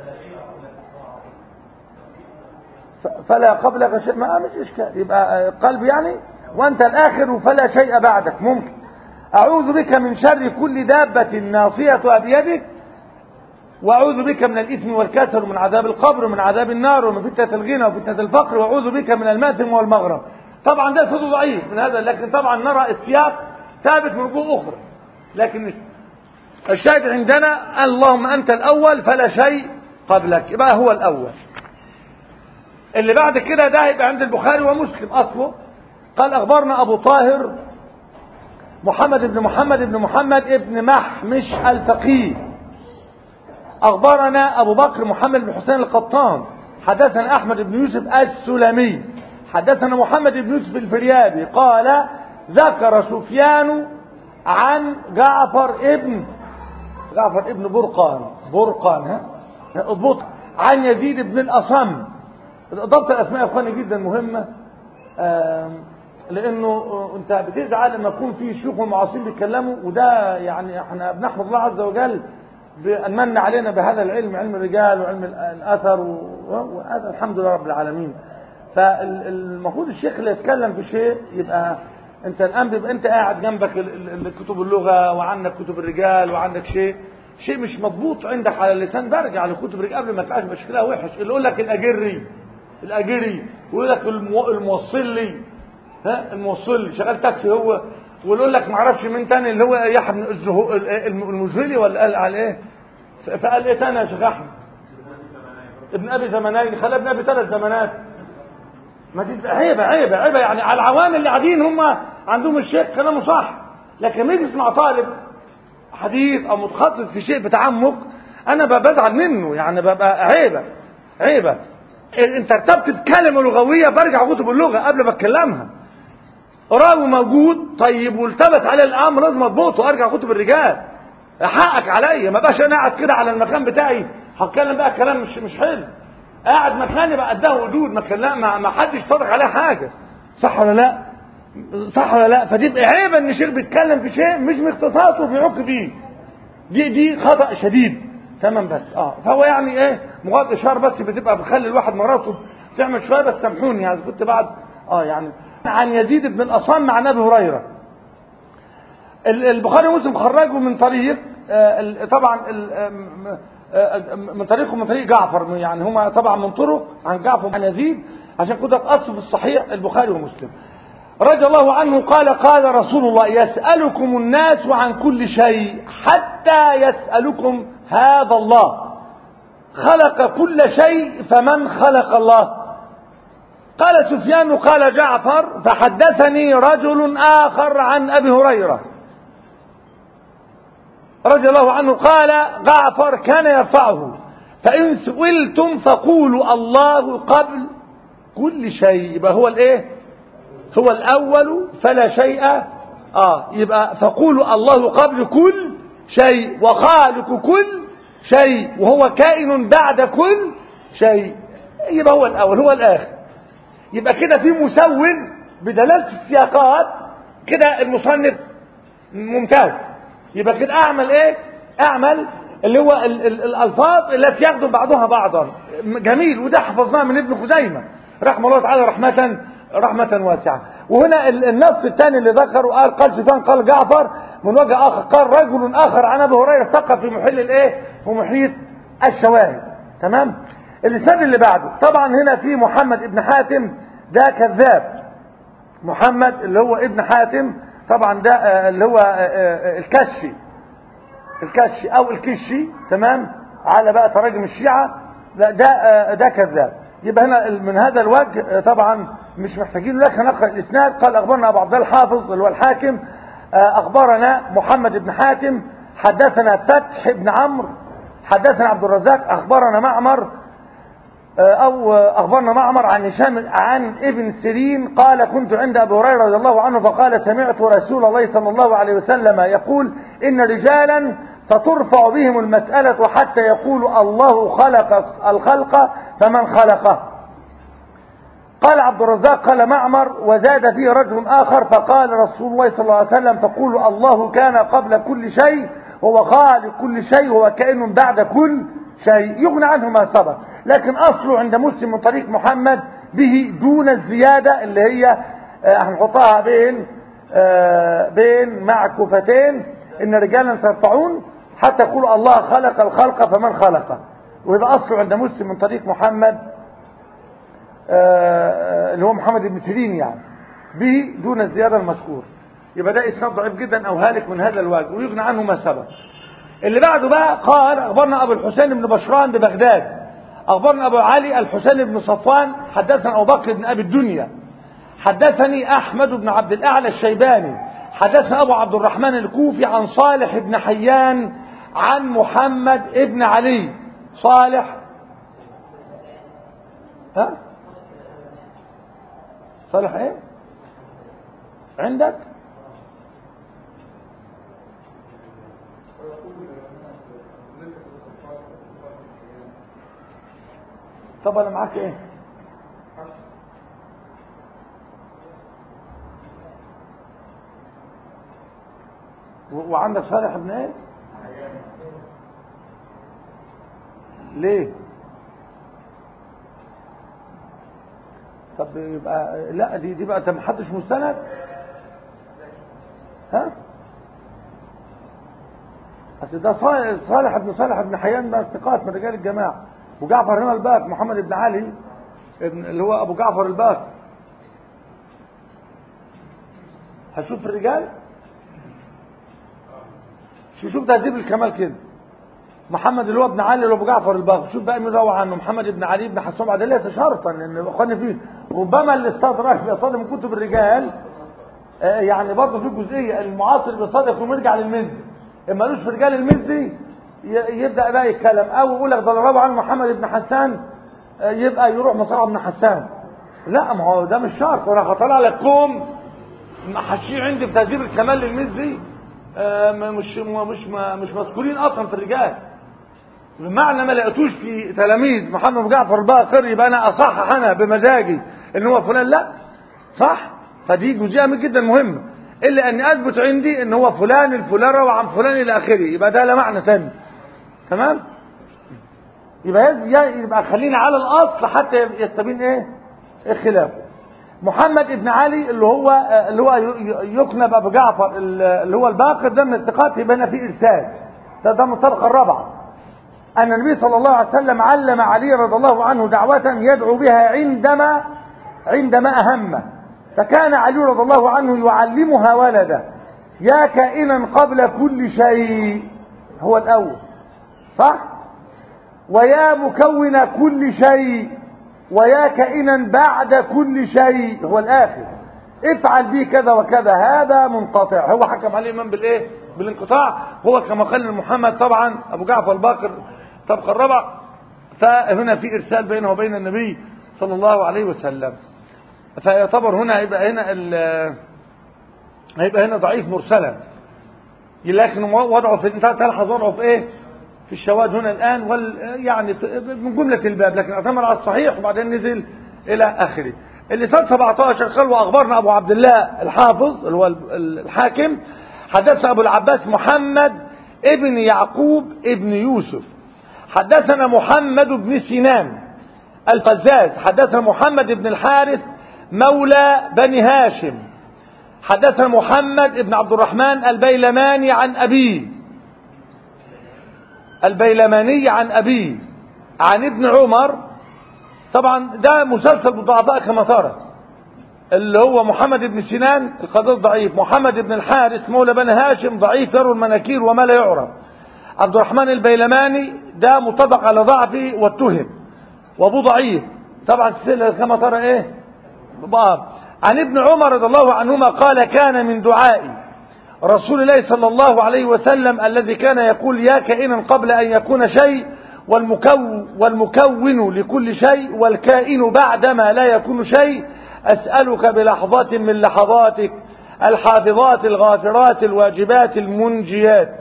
[SPEAKER 1] فلا قبلك شيء ما مش اشكال يبقى قلب يعني وانت الاخر فلا شيء بعدك ممكن اعوذ بك من شر كل دابة ناصية بيدك واعوذ بك من الاثم والكسل ومن عذاب القبر ومن عذاب النار ومن فتنة الغنى وفتنة الفقر واعوذ بك من الماثم والمغرم طبعا ده صوته ضعيف من هذا لكن طبعا نرى السياق ثابت من وجوه اخرى لكن الشاهد عندنا اللهم انت الاول فلا شيء قبلك يبقى هو الاول اللي بعد كده ده يبقى عند البخاري ومسلم اصله قال اخبرنا ابو طاهر محمد بن محمد بن محمد ابن محمش الفقيه اخبرنا ابو بكر محمد بن حسين القطان حدثنا احمد بن يوسف السلمي حدثنا محمد بن يوسف الفريابي قال ذكر سفيان عن جعفر ابن جعفر ابن برقان برقان ها اضبط عن يزيد بن الاصم ضبط الاسماء يا اخواني جدا مهمه لانه انت بتزعل لما يكون في شيوخ ومعاصرين بيتكلموا وده يعني احنا بنحمد الله عز وجل بان من علينا بهذا العلم علم الرجال وعلم الاثر وهذا الحمد لله رب العالمين فالمفروض الشيخ اللي يتكلم في شيء يبقى انت الان بيبقى انت قاعد جنبك كتب اللغه وعندك كتب الرجال وعندك شيء شيء مش مضبوط عندك على اللسان برجع لكتب الرجال قبل ما تبقاش شكلها وحش اللي يقول لك الاجري الاجري ويقول لك المو... الموصل لي ها الموصل لي شغال تاكسي هو ويقول لك ما اعرفش مين تاني اللي هو يحيى بن الزهو... المزهلي ولا قال على ايه فقال ايه تاني يا شيخ احمد ابن ابي زمنين خلى ابن ابي ثلاث زمانات ما دي عيبه عيبه عيبه يعني على العوام اللي قاعدين هم عندهم الشيخ كلامه صح لكن ما يجي مع طالب حديث او متخصص في شيء بتعمق انا بزعل منه يعني ببقى عيبه عيبه انت ارتبت بكلمه لغويه برجع كتب اللغه قبل ما اتكلمها راوي موجود طيب والتبس عليه الامر لازم اضبطه ارجع كتب الرجال حقك عليا ما بقاش انا قاعد كده على المكان بتاعي هتكلم بقى كلام مش مش حلو قاعد مكاني بقى قدها حدود ما كلام ما, ما حدش صدق عليه حاجه صح ولا لا صح ولا لا فدي عيبه ان الشيخ بيتكلم في شيء مش من اختصاصه بيعك فيه دي دي خطا شديد تمام بس اه فهو يعني ايه مجرد اشاره بس بتبقى بخلي الواحد مراته تعمل شويه بس سامحوني يعني كنت بعد اه يعني عن يزيد بن الاصم عن ابي هريره البخاري ومسلم خرجوا من طريق آه طبعا من طريقه من طريق جعفر يعني هما طبعا من طرق عن جعفر عن يزيد عشان كده اصل في الصحيح البخاري ومسلم رضي الله عنه قال قال رسول الله يسألكم الناس عن كل شيء حتى يسألكم هذا الله خلق كل شيء فمن خلق الله قال سفيان قال جعفر فحدثني رجل آخر عن أبي هريرة رضي الله عنه قال جعفر كان يرفعه فإن سئلتم فقولوا الله قبل كل شيء يبقى هو الايه هو الأول فلا شيء آه يبقى فقولوا الله قبل كل شيء وخالق كل شيء وهو كائن بعد كل شيء يبقى هو الأول هو الآخر يبقى كده في مسوغ بدلالة السياقات كده المصنف ممتاز يبقى كده أعمل إيه أعمل اللي هو ال ال الألفاظ التي يخدم بعضها بعضا جميل وده حفظناه من ابن خزيمة رحمه الله تعالى رحمة رحمة واسعة وهنا النص الثاني اللي ذكره قال قال سفيان قال جعفر من وجه آخر قال رجل آخر عن أبي هريرة ثقة في محل الإيه في محيط الشواهد تمام الإسناد اللي بعده طبعا هنا في محمد ابن حاتم ده كذاب محمد اللي هو ابن حاتم طبعا ده آه، اللي هو آه، آه، الكشي الكشي او الكشي تمام على بقى تراجم الشيعة لا ده آه، ده كذاب يبقى هنا من هذا الوجه آه، طبعا مش محتاجين لك نقرا الاسناد قال اخبرنا ابو عبد الله الحافظ اللي هو الحاكم آه، اخبرنا محمد بن حاتم حدثنا فتح بن عمرو حدثنا عبد الرزاق اخبرنا معمر أو أخبرنا معمر عن هشام عن ابن سيرين قال كنت عند أبي هريرة رضي الله عنه فقال سمعت رسول الله صلى الله عليه وسلم يقول إن رجالا سترفع بهم المسألة حتى يقول الله خلق الخلق فمن خلقه قال عبد الرزاق قال معمر وزاد فيه رجل آخر فقال رسول الله صلى الله عليه وسلم تقول الله كان قبل كل شيء هو خالق كل شيء هو كائن بعد كل شيء يغنى عنه ما سبق لكن أصله عند مسلم من طريق محمد به دون الزيادة اللي هي آه، هنحطها بين آه، بين معكوفتين إن رجالا سيرفعون حتى يقول الله خلق الخلق فمن خلقه ويبقى أصله عند مسلم من طريق محمد آه، اللي هو محمد بن سيرين يعني به دون الزيادة المذكور يبقى ده إسناد ضعيف جدا أو هالك من هذا الوجه ويغنى عنه ما سبق اللي بعده بقى قال أخبرنا أبو الحسين بن بشران ببغداد أخبرنا أبو علي الحسين بن صفوان حدثنا أبو بكر بن أبي الدنيا حدثني أحمد بن عبد الأعلى الشيباني حدثنا أبو عبد الرحمن الكوفي عن صالح بن حيان عن محمد بن علي صالح ها صالح ايه عندك طب انا معاك ايه و- وعندك صالح ابن ايه ليه طب يبقى لا دي دي بقى انت ما حدش مستند ها اصل ده صالح صالح بن صالح بن حيان ده ثقات من رجال الجماعه وجعفر هنا الباك محمد بن علي ابن اللي هو ابو جعفر الباك هشوف الرجال شو شوف تهذيب الكمال كده محمد اللي هو ابن علي اللي هو ابو جعفر الباقر شوف بقى مين روى عنه محمد بن علي بن حسام عدل ليس شرطا لان اخواني فيه ربما اللي استدرك بيصادق من كتب الرجال آه، يعني برضه في جزئيه المعاصر بيصادق يكون يرجع للمزي اما ملوش في رجال المزي ي- يبدا بقى يتكلم او يقول لك ده اللي روى عن محمد بن حسان آه، يبقى يروح مصعب بن حسان لا ما هو ده مش شرط وانا هطلع لك كوم حشيه عندي في تهذيب الكمال للمزي آه، ما- مش ما- مش ما- مش مذكورين اصلا في الرجال بمعنى ما لقيتوش في تلاميذ محمد بن جعفر الباقر يبقى انا اصحح انا بمزاجي ان هو فلان لا صح فدي جزئيه من جدا مهمه الا اني اثبت عندي ان هو فلان الفلان روى عن فلان الى اخره يبقى ده لا معنى ثاني تمام يبقى يز- يبقى خلينا على الاصل حتى يستبين ايه الخلاف محمد ابن علي اللي هو اللي هو يكنب ابو جعفر اللي هو الباقر ده من الثقات يبقى هنا فيه ارسال ده ده من الطبقه الرابعه أن النبي صلى الله عليه وسلم علم علي رضي الله عنه دعوة يدعو بها عندما عندما أهم فكان علي رضي الله عنه يعلمها ولده يا كائنا قبل كل شيء هو الأول صح ويا مكون كل شيء ويا كائنا بعد كل شيء هو الآخر افعل به كذا وكذا هذا منقطع هو حكم عليه الإمام بالإيه بالانقطاع هو كما قال محمد طبعا أبو جعفر الباقر طبقة الرابع فهنا في إرسال بينه وبين النبي صلى الله عليه وسلم فيعتبر هنا هيبقى هنا ال- هيبقى هنا ضعيف مرسلا لكن وضعه في انت تلحظ وضعه في ايه في الشواذ هنا الان وال يعني في- من جمله الباب لكن اعتمد على الصحيح وبعدين نزل الى اخره اللي سنه 17 قال واخبرنا ابو عبد الله الحافظ اللي هو ال- الحاكم حدثنا ابو العباس محمد ابن يعقوب ابن يوسف حدثنا محمد بن سنان الفزاز حدثنا محمد بن الحارث مولى بني هاشم حدثنا محمد بن عبد الرحمن البيلماني عن أبيه البيلماني عن أبيه عن ابن عمر طبعا ده مسلسل بالضعفاء كما ترى اللي هو محمد بن سنان القدير ضعيف محمد بن الحارث مولى بني هاشم ضعيف يروي المناكير وما لا يعرف عبد الرحمن البيلماني ده متفق على ضعفه واتهم وابو ضعيف طبعا السلسله كما ترى ايه بقى. عن ابن عمر رضي الله عنهما قال كان من دعائي رسول الله صلى الله عليه وسلم الذي كان يقول يا كائنا قبل ان يكون شيء والمكون, والمكون لكل شيء والكائن بعدما لا يكون شيء أسألك بلحظة من لحظاتك الحافظات الغافرات الواجبات المنجيات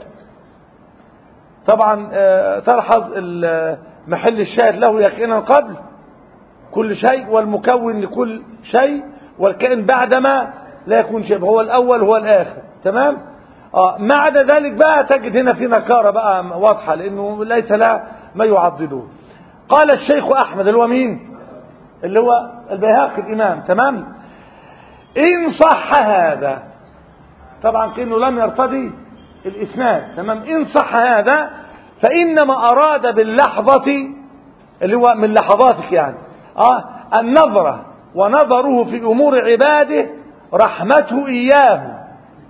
[SPEAKER 1] طبعا آه، تلحظ ال- محل الشاهد له يقينا قبل كل شيء والمكون لكل شيء والكائن بعدما لا يكون شيء هو الأول هو الآخر تمام آه ما عدا ذلك بقى تجد هنا في نكارة بقى واضحة لأنه ليس لها ما يعضده قال الشيخ أحمد اللي هو مين اللي هو البيهقي الإمام تمام إن صح هذا طبعا كأنه لم يرتضي الإسناد تمام إن صح هذا فإنما أراد باللحظة اللي هو من لحظاتك يعني آه النظرة ونظره في أمور عباده رحمته إياه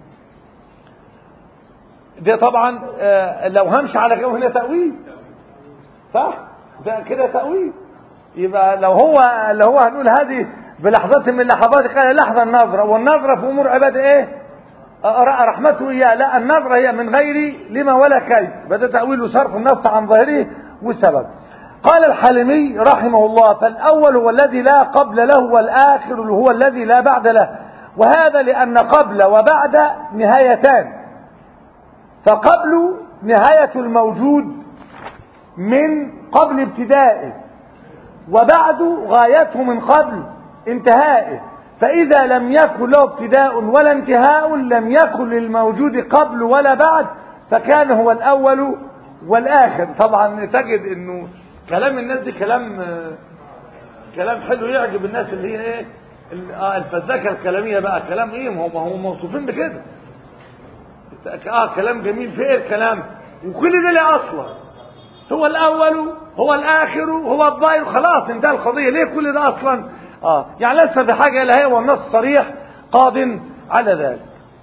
[SPEAKER 1] ده طبعا آه لو همشي على كلامه هنا تأويل صح ده كده تأويل يبقى لو هو لو هو هنقول هذه بلحظات من لحظات قال لحظة النظرة والنظرة في أمور عباده إيه آه، رحمته إياه لا النظرة هي من غير لما ولا كيف بدأ تأويل وصرف النص عن ظاهره والسبب قال الحلمي رحمه الله فالأول هو الذي لا قبل له والآخر هو الذي لا بعد له وهذا لأن قبل وبعد نهايتان فقبل نهاية الموجود من قبل ابتدائه وبعد غايته من قبل انتهائه فإذا لم يكن له ابتداء ولا انتهاء لم يكن للموجود قبل ولا بعد فكان هو الأول والآخر طبعا تجد انه كلام الناس دي كلام كلام حلو يعجب الناس اللي هي ايه اه الفزاكه الكلاميه بقى كلام ايه هم هم موصوفين بكده اه كلام جميل في ايه الكلام وكل ده ليه اصلا هو الاول هو الاخر هو الظاهر خلاص انتهى القضيه ليه كل ده اصلا اه يعني لسه بحاجه الى هي والنص صريح قاض على ذلك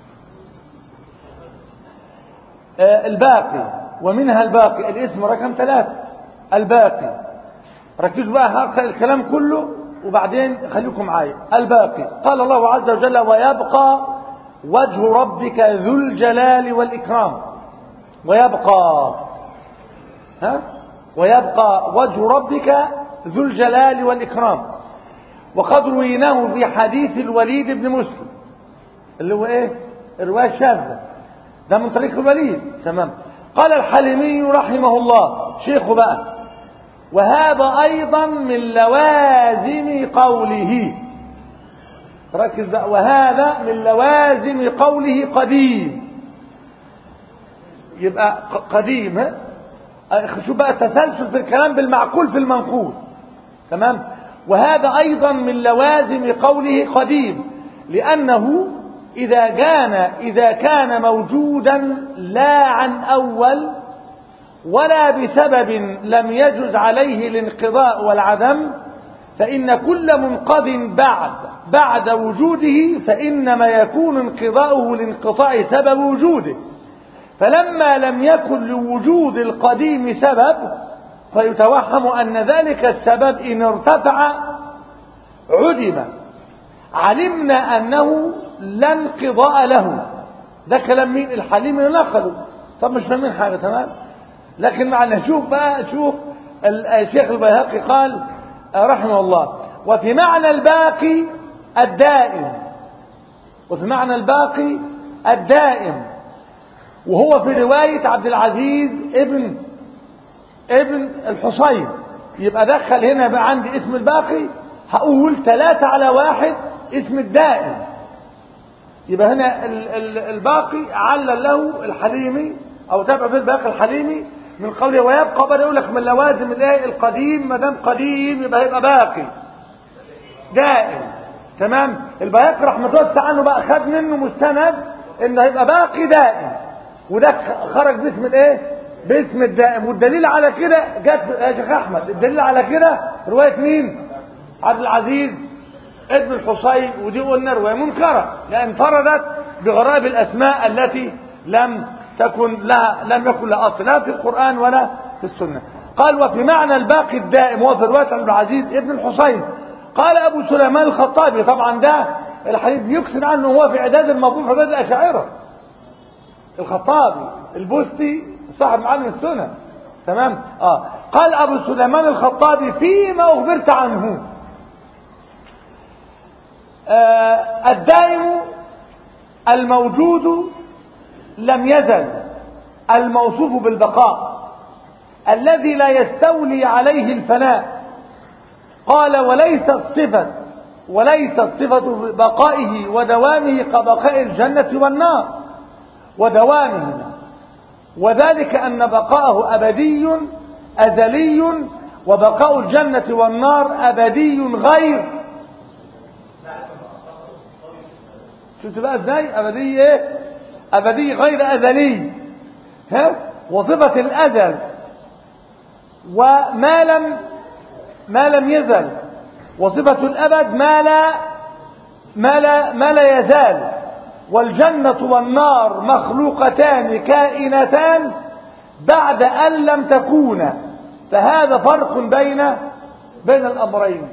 [SPEAKER 1] آه الباقي ومنها الباقي الاسم رقم ثلاثة الباقي ركزوا بقى هقرأ الكلام كله وبعدين خليكم معايا الباقي قال الله عز وجل ويبقى وجه ربك ذو الجلال والإكرام ويبقى ها ويبقى وجه ربك ذو الجلال والإكرام وقد رويناه في حديث الوليد بن مسلم اللي هو ايه الرواية الشاذة ده من طريق الوليد تمام قال الحليمي رحمه الله شيخه بقى وهذا أيضا من لوازم قوله ركز بقى وهذا من لوازم قوله قديم يبقى قديم ها شوف بقى التسلسل في الكلام بالمعقول في المنقول تمام وهذا أيضا من لوازم قوله قديم لأنه إذا كان إذا كان موجودا لا عن أول ولا بسبب لم يجز عليه الانقضاء والعدم فإن كل منقض بعد بعد وجوده فإنما يكون انقضاؤه لانقطاع سبب وجوده فلما لم يكن لوجود القديم سبب فيتوهم أن ذلك السبب إن ارتفع عدم علمنا أنه لا انقضاء له ده كلام مين الحليم نقله طب مش فاهمين حاجة تمام لكن معنا شوف بقى شوف الشيخ البيهقي قال رحمه الله وفي معنى الباقي الدائم وفي معنى الباقي الدائم وهو في رواية عبد العزيز ابن ابن الحصين يبقى دخل هنا بقى عندي اسم الباقي هقول ثلاثة على واحد اسم الدائم يبقى هنا الباقي علل له الحليمي او تابع في الباقي الحليمي من قوله ويبقى بدا يقول لك من لوازم الايه القديم ما دام قديم يبقى هيبقى باقي دائم تمام البياقي راح متوسع عنه بقى خد منه مستند انه هيبقى باقي دائم وده خرج باسم الايه باسم الدائم والدليل على كده جت يا شيخ احمد الدليل على كده روايه مين عبد العزيز ابن الحصين ودي قلنا رواية منكرة لأن انفردت بغرائب الأسماء التي لم تكن لها لم يكن لها أصل لا في القرآن ولا في السنة قال وفي معنى الباقي الدائم هو في رواية عبد العزيز ابن الحصين قال أبو سليمان الخطابي طبعا ده الحديث يقسم عنه هو في إعداد الموضوع في إعداد الأشاعرة الخطابي البستي صاحب معلم السنة تمام اه قال ابو سليمان الخطابي فيما اخبرت عنه آه الدائم الموجود لم يزل الموصوف بالبقاء الذي لا يستولي عليه الفناء قال وليست صفة وليست صفة بقائه ودوامه كبقاء الجنة والنار ودوامهما وذلك أن بقاءه أبدي أزلي وبقاء الجنة والنار أبدي غير شفت بقى ازاي أبدي ايه أبدي غير أزلي ها وصفة الأزل وما لم ما لم يزل وصفة الأبد ما لا ما لا ما لا يزال والجنة والنار مخلوقتان كائنتان بعد أن لم تكونا فهذا فرق بين بين الأمرين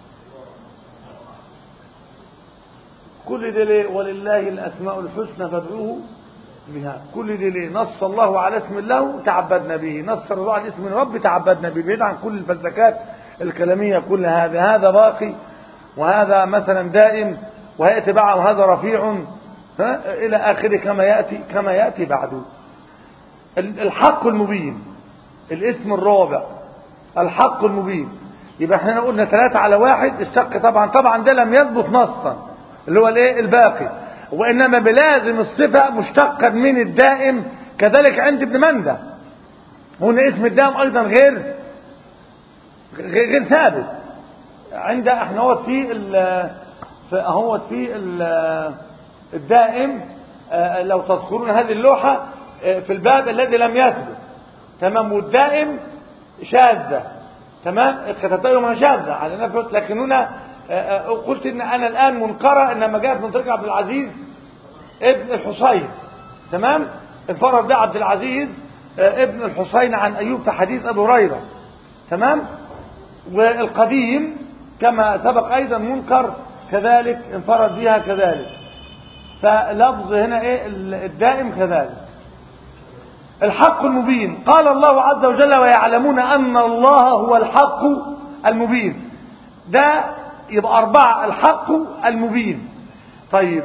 [SPEAKER 1] كل دي ليه ولله الأسماء الحسنى فادعوه بها كل دي ليه نص الله على اسم الله تعبدنا به نص الله على اسم الرب تعبدنا به بعيد عن كل الفلسفات الكلامية كل هذا هذا باقي وهذا مثلا دائم وهيأتي بعد وهذا رفيع إلى آخره كما يأتي كما يأتي بعده الحق المبين الاسم الرابع الحق المبين يبقى احنا قلنا ثلاثة على واحد اشتق طبعا طبعا ده لم يثبت نصا اللي هو الايه الباقي وانما بلازم الصفة مشتقا من الدائم كذلك عند ابن مندى هنا اسم الدائم ايضا غير غير ثابت عند احنا هو في هو في الدائم لو تذكرون هذه اللوحة في الباب الذي لم يثبت تمام والدائم شاذة تمام كتبتهما شاذة على نفس لكن هنا قلت ان انا الان منكرة انما جاءت من طريق عبد العزيز ابن الحصين تمام انفرد به عبد العزيز ابن الحصين عن ايوب في حديث ابو هريره تمام والقديم كما سبق ايضا منكر كذلك انفرد بها كذلك فلفظ هنا ايه الدائم كذلك الحق المبين قال الله عز وجل ويعلمون ان الله هو الحق المبين ده يبقى اربعة الحق المبين طيب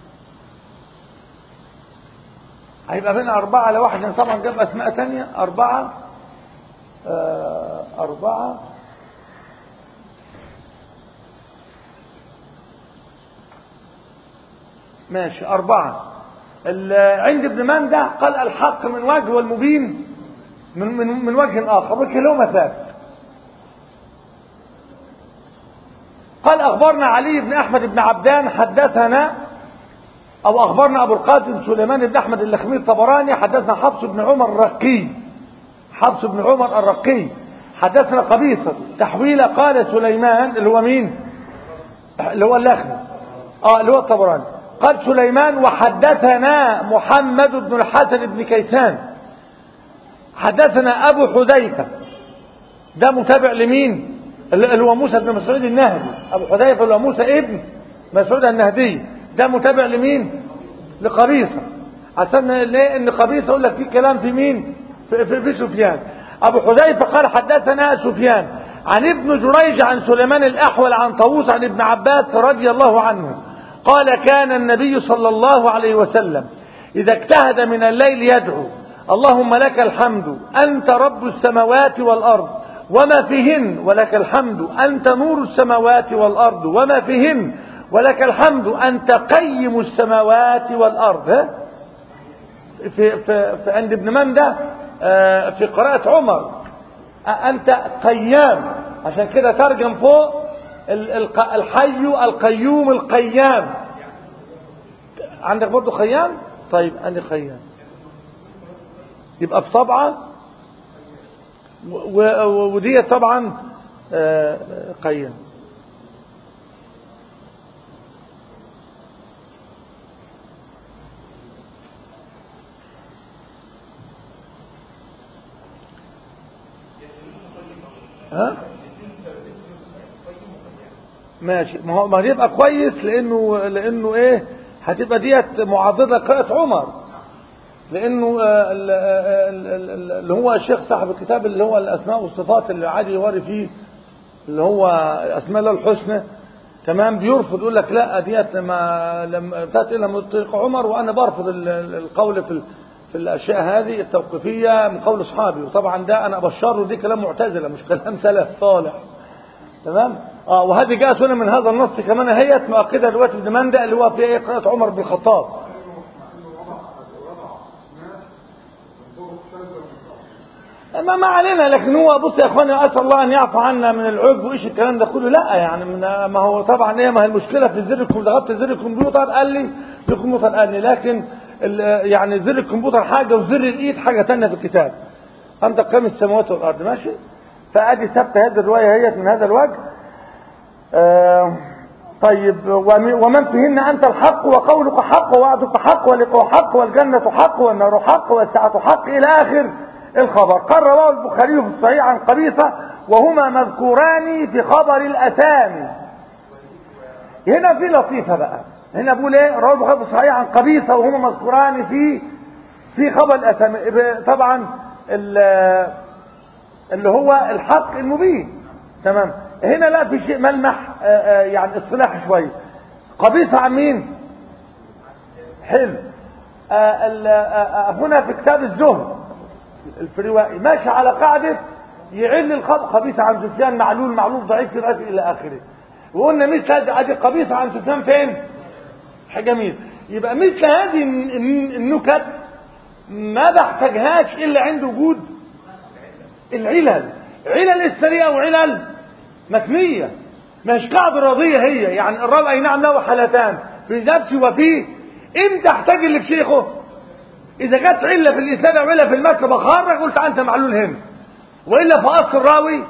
[SPEAKER 1] هيبقى بين أربعة على واحد طبعا جاب أسماء تانية أربعة آه أربعة ماشي أربعة عند ابن مندى قال الحق من وجه والمبين من, من, من وجه آخر وكلاهما ثابت قال أخبرنا علي بن أحمد بن عبدان حدثنا أو أخبرنا أبو القاسم سليمان بن أحمد اللخمي الطبراني حدثنا حفص بن عمر الرقي حفص بن عمر الرقي حدثنا قبيصة تحويل قال سليمان اللي هو مين اللي هو اللخمي اه اللي هو الطبراني قال سليمان وحدثنا محمد بن الحسن بن كيسان حدثنا أبو حذيفة ده متابع لمين اللي هو موسى بن مسعود النهدي أبو حذيفة اللي هو موسى ابن مسعود النهدي ده متابع لمين لقبيصة عشان ليه ان قبيصة يقول لك في كلام في مين في, في, في سفيان ابو حذيفة قال حدثنا سفيان عن ابن جريج عن سليمان الاحول عن طاووس عن ابن عباس رضي الله عنه قال كان النبي صلى الله عليه وسلم اذا اجتهد من الليل يدعو اللهم لك الحمد انت رب السماوات والارض وما فيهن ولك الحمد انت نور السماوات والارض وما فيهن ولك الحمد أنت قيم السماوات والأرض في, في, في عند ابن مندى في قراءة عمر أنت قيام عشان كده ترجم فوق الحي القيوم القيام عندك برضه خيام طيب عندي خيام يبقى بطبعة ودي طبعا قيام ها ماشي ما هو ما هيبقى كويس لانه لانه ايه هتبقى ديت معضده قراءه عمر لانه آه، ال- ال- ال- ال- اللي هو الشيخ صاحب الكتاب اللي هو الاسماء والصفات اللي عادي يوري فيه اللي هو اسماء الله الحسنى تمام بيرفض يقول لك لا ديت ما لم اتت الا من طريق عمر وانا برفض ال- ال- القول في ال- في الاشياء هذه التوقيفيه من قول اصحابي وطبعا ده انا ابشره دي كلام معتزله مش كلام سلف صالح تمام اه وهذه جاءت هنا من هذا النص كمان هيت مؤكده دلوقتي ابن مندى اللي هو في ايه قراءه عمر بن الخطاب ما ما علينا لكن هو بص يا اخواني اسال الله ان يعفو عنا من العجب وايش الكلام ده كله لا يعني من ما هو طبعا ايه ما هي المشكله في زر الكمبيوتر ضغطت زر الكمبيوتر قال لي الكمبيوتر قال لي لكن ال- يعني زر الكمبيوتر حاجه وزر الايد حاجه ثانيه في الكتاب انت قام السماوات والارض ماشي فادي ثابته هذه الروايه هي من هذا الوجه آه طيب وم- ومن فيهن أنت الحق وقولك حق ووعدك حق ولقاء حق والجنة حق والنار حق والساعة حق إلى آخر الخبر قال رواه البخاري في الصحيح عن قبيصة وهما مذكوران في خبر الأسامي هنا في لطيفة بقى هنا بقول ايه رواه البخاري في الصحيح عن قبيصة وهما مذكوران في في خبر الأسامي طبعا ال- اللي هو الحق المبين تمام هنا لا في شيء ملمح آه، آه، يعني اصطلاح شويه قبيصة عن مين حلو آه، ال- آه، آه، هنا في كتاب الزهد الفروائي ماشي على قاعدة يعل الخبر قبيصة عن سفيان معلول معلول ضعيف في رأسه إلى آخره وقلنا مثل هذه هذه قبيصة عن سفيان فين حاجة جميل يبقى مثل هذه الن- الن- النكت ما بحتاجهاش إلا عند وجود العلل علل السريعة وعلل متنية مش قاعدة راضية هي يعني الراوي أي نعم له حالتان في نفسه وفيه امتى احتاج اللي في شيخه إذا جت علة في الإسناد أو علة في المتن بخرج قلت أنت معلول هنا وإلا في أصل الراوي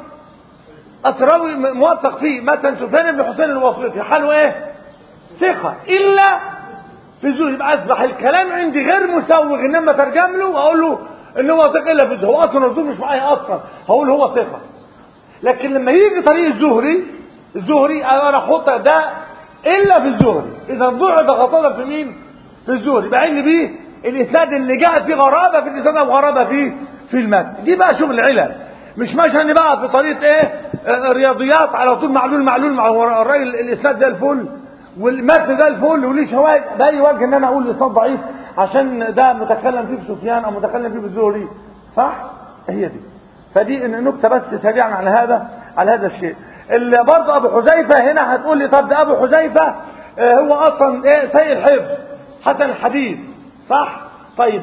[SPEAKER 1] أصل الراوي م- موثق فيه مثلا سفيان بن حسين الواسطي حاله إيه؟ ثقة إلا في الزهد يبقى أصبح الكلام عندي غير مسوغ إنما ترجم له وأقول له إن هو ثقة إلا في الزهد هو أصلا الزهد مش معايا أصلا هقول هو ثقة لكن لما يجي طريق الزهري الزهري انا احط ده الا في الزهري اذا ضعف خطأ في مين في الزهري بعين بيه الاسناد اللي جاء فيه غرابه في الاسناد او غرابه في في المتن دي بقى شغل علل مش ماشي بقى في طريقه ايه آه، رياضيات على طول معلول معلول مع هو الراجل الاسناد ده الفل والمتن ده الفل وليه شواهد باي وجه ان انا اقول الاسناد ضعيف عشان ده متكلم فيه في سفيان او متكلم فيه في الزهري صح هي دي فدي إن نكته بس سريعا على هذا على هذا الشيء اللي برضه ابو حذيفه هنا هتقول لي طب ده ابو حذيفه آه، هو اصلا ايه سيء الحفظ حسن الحديث صح طيب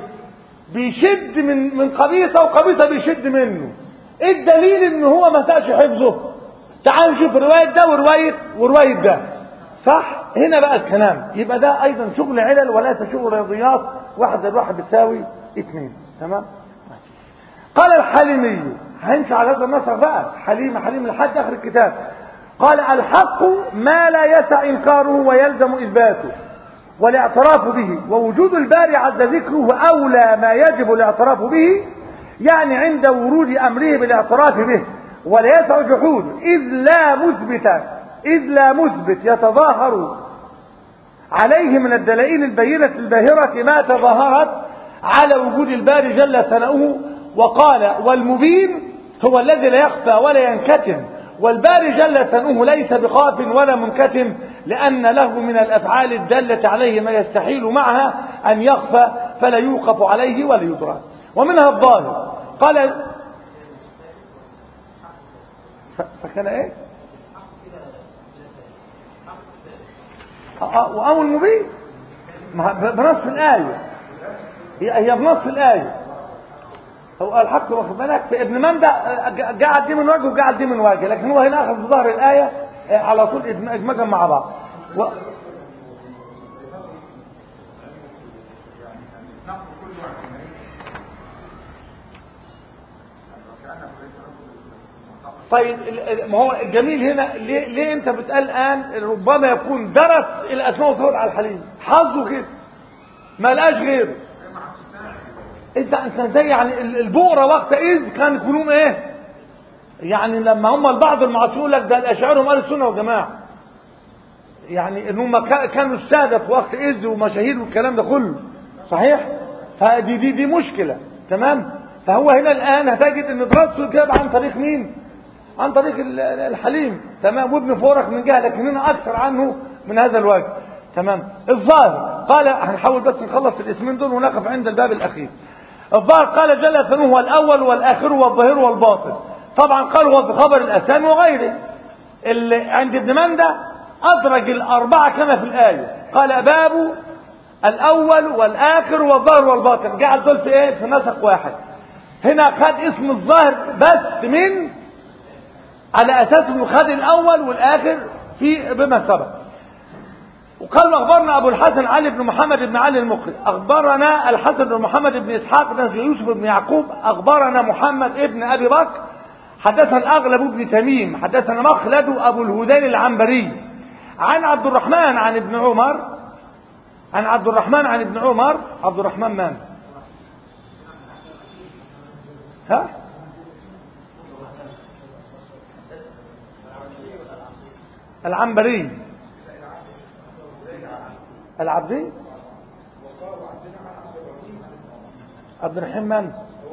[SPEAKER 1] بيشد من من قبيصه وقبيصه بيشد منه ايه الدليل ان هو ما ساش حفظه تعال نشوف روايه ده وروايه وروايه ده صح هنا بقى الكلام يبقى ده ايضا شغل علل وليس شغل رياضيات واحد زائد واحد بتساوي اثنين تمام قال الحليمي هنمشي على هذا النصر بقى حليم حليم لحد اخر الكتاب قال الحق ما لا يسع انكاره ويلزم اثباته والاعتراف به ووجود الباري عز ذكره اولى ما يجب الاعتراف به يعني عند ورود امره بالاعتراف به ولا يسع جحوده اذ لا مثبت اذ لا مثبت يتظاهر عليه من الدلائل البينة الباهرة ما تظاهرت على وجود الباري جل ثناؤه وقال والمبين هو الذي لا يخفى ولا ينكتم والباري جل ثناؤه ليس بخاف ولا منكتم لأن له من الأفعال الدالة عليه ما يستحيل معها أن يخفى فلا يوقف عليه ولا يدرك ومنها الظاهر قال ف- فكان ايه آه، وأو المبين ما- ب- بنص الآية هي هي بنص الآية هو الحق واخد بالك في ابن مندى آه، ج- قعد دي من وجه وقعد دي من وجه لكن هو هنا أخذ بظهر الآية آه، على طول إدم- إدماجا مع بعض و...
[SPEAKER 2] نقل كل واحد كأنه ليس له
[SPEAKER 1] طيب ال- ال- ما هو الجميل هنا ليه, ليه انت بتقال الان ربما يكون درس الاسماء والصفات على الحليم حظه كده ما لقاش غيره انت انت ازاي يعني ال- البؤره وقت اذ كان يكونون ايه يعني لما هم البعض المعاصرون لك ده الاشاعره هم اهل السنه والجماعه يعني ان هم كا- كانوا الساده في وقت اذ ومشاهير والكلام ده كله صحيح فدي دي دي مشكله تمام فهو هنا الان هتجد ان دراسته الكتاب عن طريق مين عن طريق ال- ال- الحليم تمام وابن فورك من جهه لكن هنا اكثر عنه من هذا الوجه تمام الظاهر قال هنحاول بس نخلص الاسمين دول ونقف عند الباب الاخير الظاهر قال جل ثنوه هو الاول والاخر والظاهر والباطن طبعا قال هو في خبر الاسان وغيره اللي عند ابن مندى ادرج الاربعه كما في الايه قال باب الاول والاخر والظاهر والباطن جعل دول في ايه في نسق واحد هنا خد اسم الظاهر بس من على اساس انه خد الاول والاخر في بما سبق وقال اخبرنا ابو الحسن علي بن محمد بن علي المقري اخبرنا الحسن بن محمد بن اسحاق بن يوسف بن يعقوب اخبرنا محمد ابن ابي بكر حدثنا الاغلب بن تميم حدثنا مخلد ابو الهذيل العنبري عن عبد الرحمن عن ابن عمر عن عبد الرحمن عن ابن عمر عبد الرحمن من ها العنبري العبدي عبد الرحيم من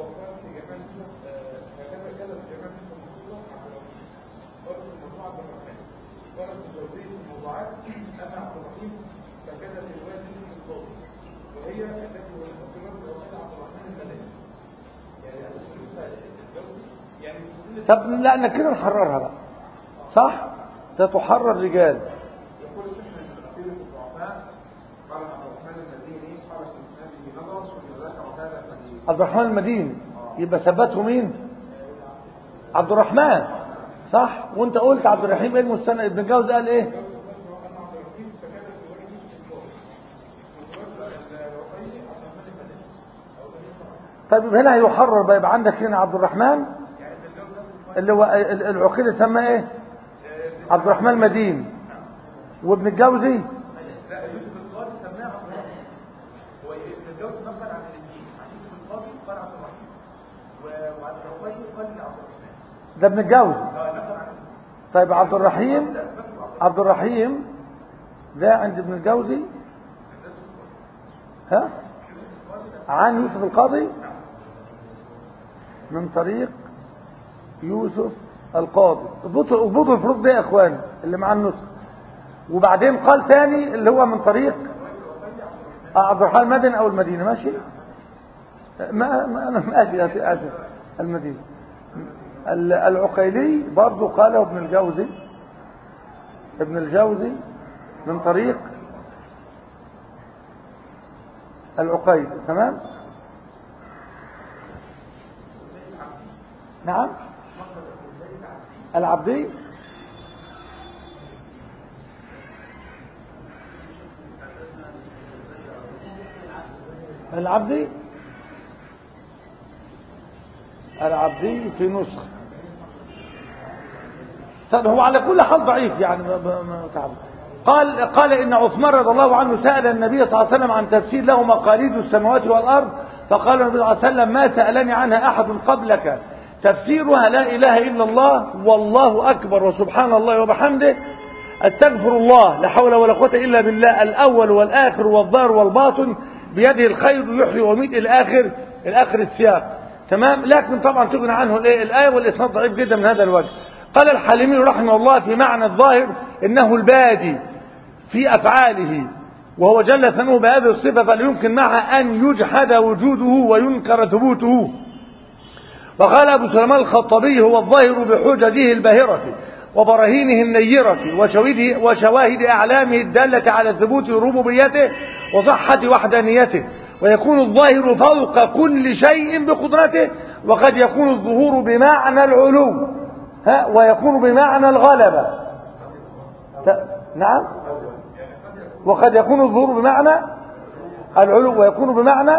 [SPEAKER 1] طب لا انا كده نحررها بقى صح ده تحرر رجال
[SPEAKER 2] يقول الشيخ من تفسير الضعفاء قال عبد الرحمن المديني قال في اسناده نظر وذكر هذا الحديث
[SPEAKER 1] عبد الرحمن المديني يبقى ثبته مين عبد الرحمن صح وانت قلت عبد الرحيم ايه المستند ابن جوز قال ايه طيب يبقى هنا هيحرر بقى يبقى عندك هنا عبد الرحمن اللي هو ال- العقيل سماه ايه عبد الرحمن المدين وابن الجوزي
[SPEAKER 2] لا يوسف القاضي سماه عبد الرحمن هو ابن الجوز نقل عن الاثنين عن يوسف القاضي قال عبد الرحمن و- وعبد الرحمن قال لعبد الرحمن
[SPEAKER 1] ده ابن الجوزي
[SPEAKER 2] اه نقل عن
[SPEAKER 1] طيب عبد الرحيم عبد الرحيم ده عند ابن الجوزي ها عن يوسف القاضي من طريق يوسف القاضي اضبطوا اضبطوا الفروق دي يا اخوان اللي مع النسخ وبعدين قال تاني اللي هو من طريق آه، عبد الرحمن المدني او المدينه ماشي ما ما انا ماشي اسف اسف المدينه ال- العقيلي برضو قاله ابن الجوزي ابن الجوزي من طريق العقيل تمام نعم العبدي العبدي العبدي في نسخ طب هو على كل حال ضعيف يعني ما- ما- ما تعب. قال قال ان عثمان رضي الله عنه سال النبي صلى الله عليه وسلم عن تفسير له مقاليد السماوات والارض فقال النبي صلى الله عليه وسلم ما سالني عنها احد قبلك تفسيرها لا اله الا الله والله اكبر وسبحان الله وبحمده استغفر الله لا حول ولا قوه الا بالله الاول والاخر والظاهر والباطن بيده الخير يحيي ويميت الى اخر الاخر السياق تمام لكن طبعا تغني عنه الايه الايه والاسناد ضعيف جدا من هذا الوجه قال الحليمي رحمه الله في معنى الظاهر انه البادي في افعاله وهو جل ثنوه بهذه الصفه فلا يمكن معها ان يجحد وجوده وينكر ثبوته وقال أبو سليمان الخطابي هو الظاهر بحججه الباهرة وبراهينه النيرة وشواهد, وشواهد أعلامه الدالة على ثبوت ربوبيته وصحة وحدانيته ويكون الظاهر فوق كل شيء بقدرته وقد يكون الظهور بمعنى العلو ها ويكون بمعنى الغلبة ت- نعم وقد يكون الظهور بمعنى العلو ويكون بمعنى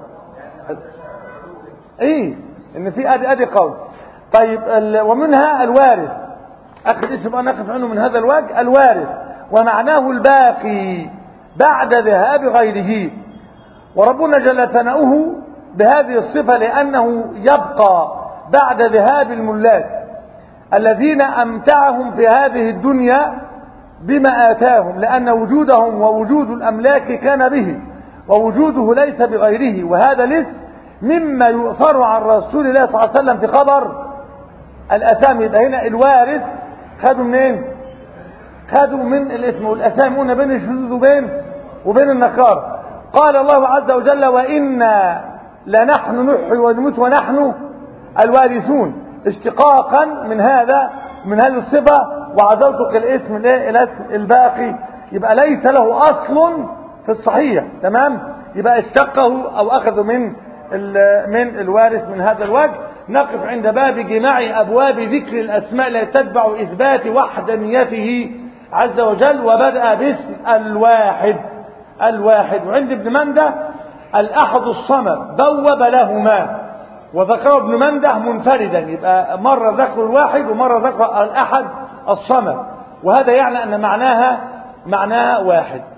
[SPEAKER 1] ايه ان في ادي ادي قول طيب ال- ومنها الوارث اخر اسم بقى نقف عنه من هذا الوجه الوارث ومعناه الباقي بعد ذهاب غيره وربنا جل ثناؤه بهذه الصفة لأنه يبقى بعد ذهاب الملاك الذين أمتعهم في هذه الدنيا بما آتاهم لأن وجودهم ووجود الأملاك كان به ووجوده ليس بغيره وهذا الاسم مما يؤثر عن رسول الله صلى الله عليه وسلم في خبر الأسامي يبقى هنا الوارث خدوا منين خدوا من الاسم والأسامي قلنا بين الشذوذ وبين وبين النكار قال الله عز وجل وإنا لنحن نحيي ونموت ونحن الوارثون اشتقاقا من هذا من هذه الصفة وعزلتك الاسم الايه الاسم الباقي يبقى ليس له أصل في الصحيح تمام يبقى اشتقه أو أخذ من من الوارث من هذا الوجه نقف عند باب جماع أبواب ذكر الأسماء التي تتبع إثبات وحدانيته عز وجل وبدأ باسم الواحد الواحد وعند ابن منده الأحد الصمد بوب لهما وذكره ابن منده منفردا يبقى مرة ذكر الواحد ومرة ذكر الأحد الصمد وهذا يعني أن معناها معناها واحد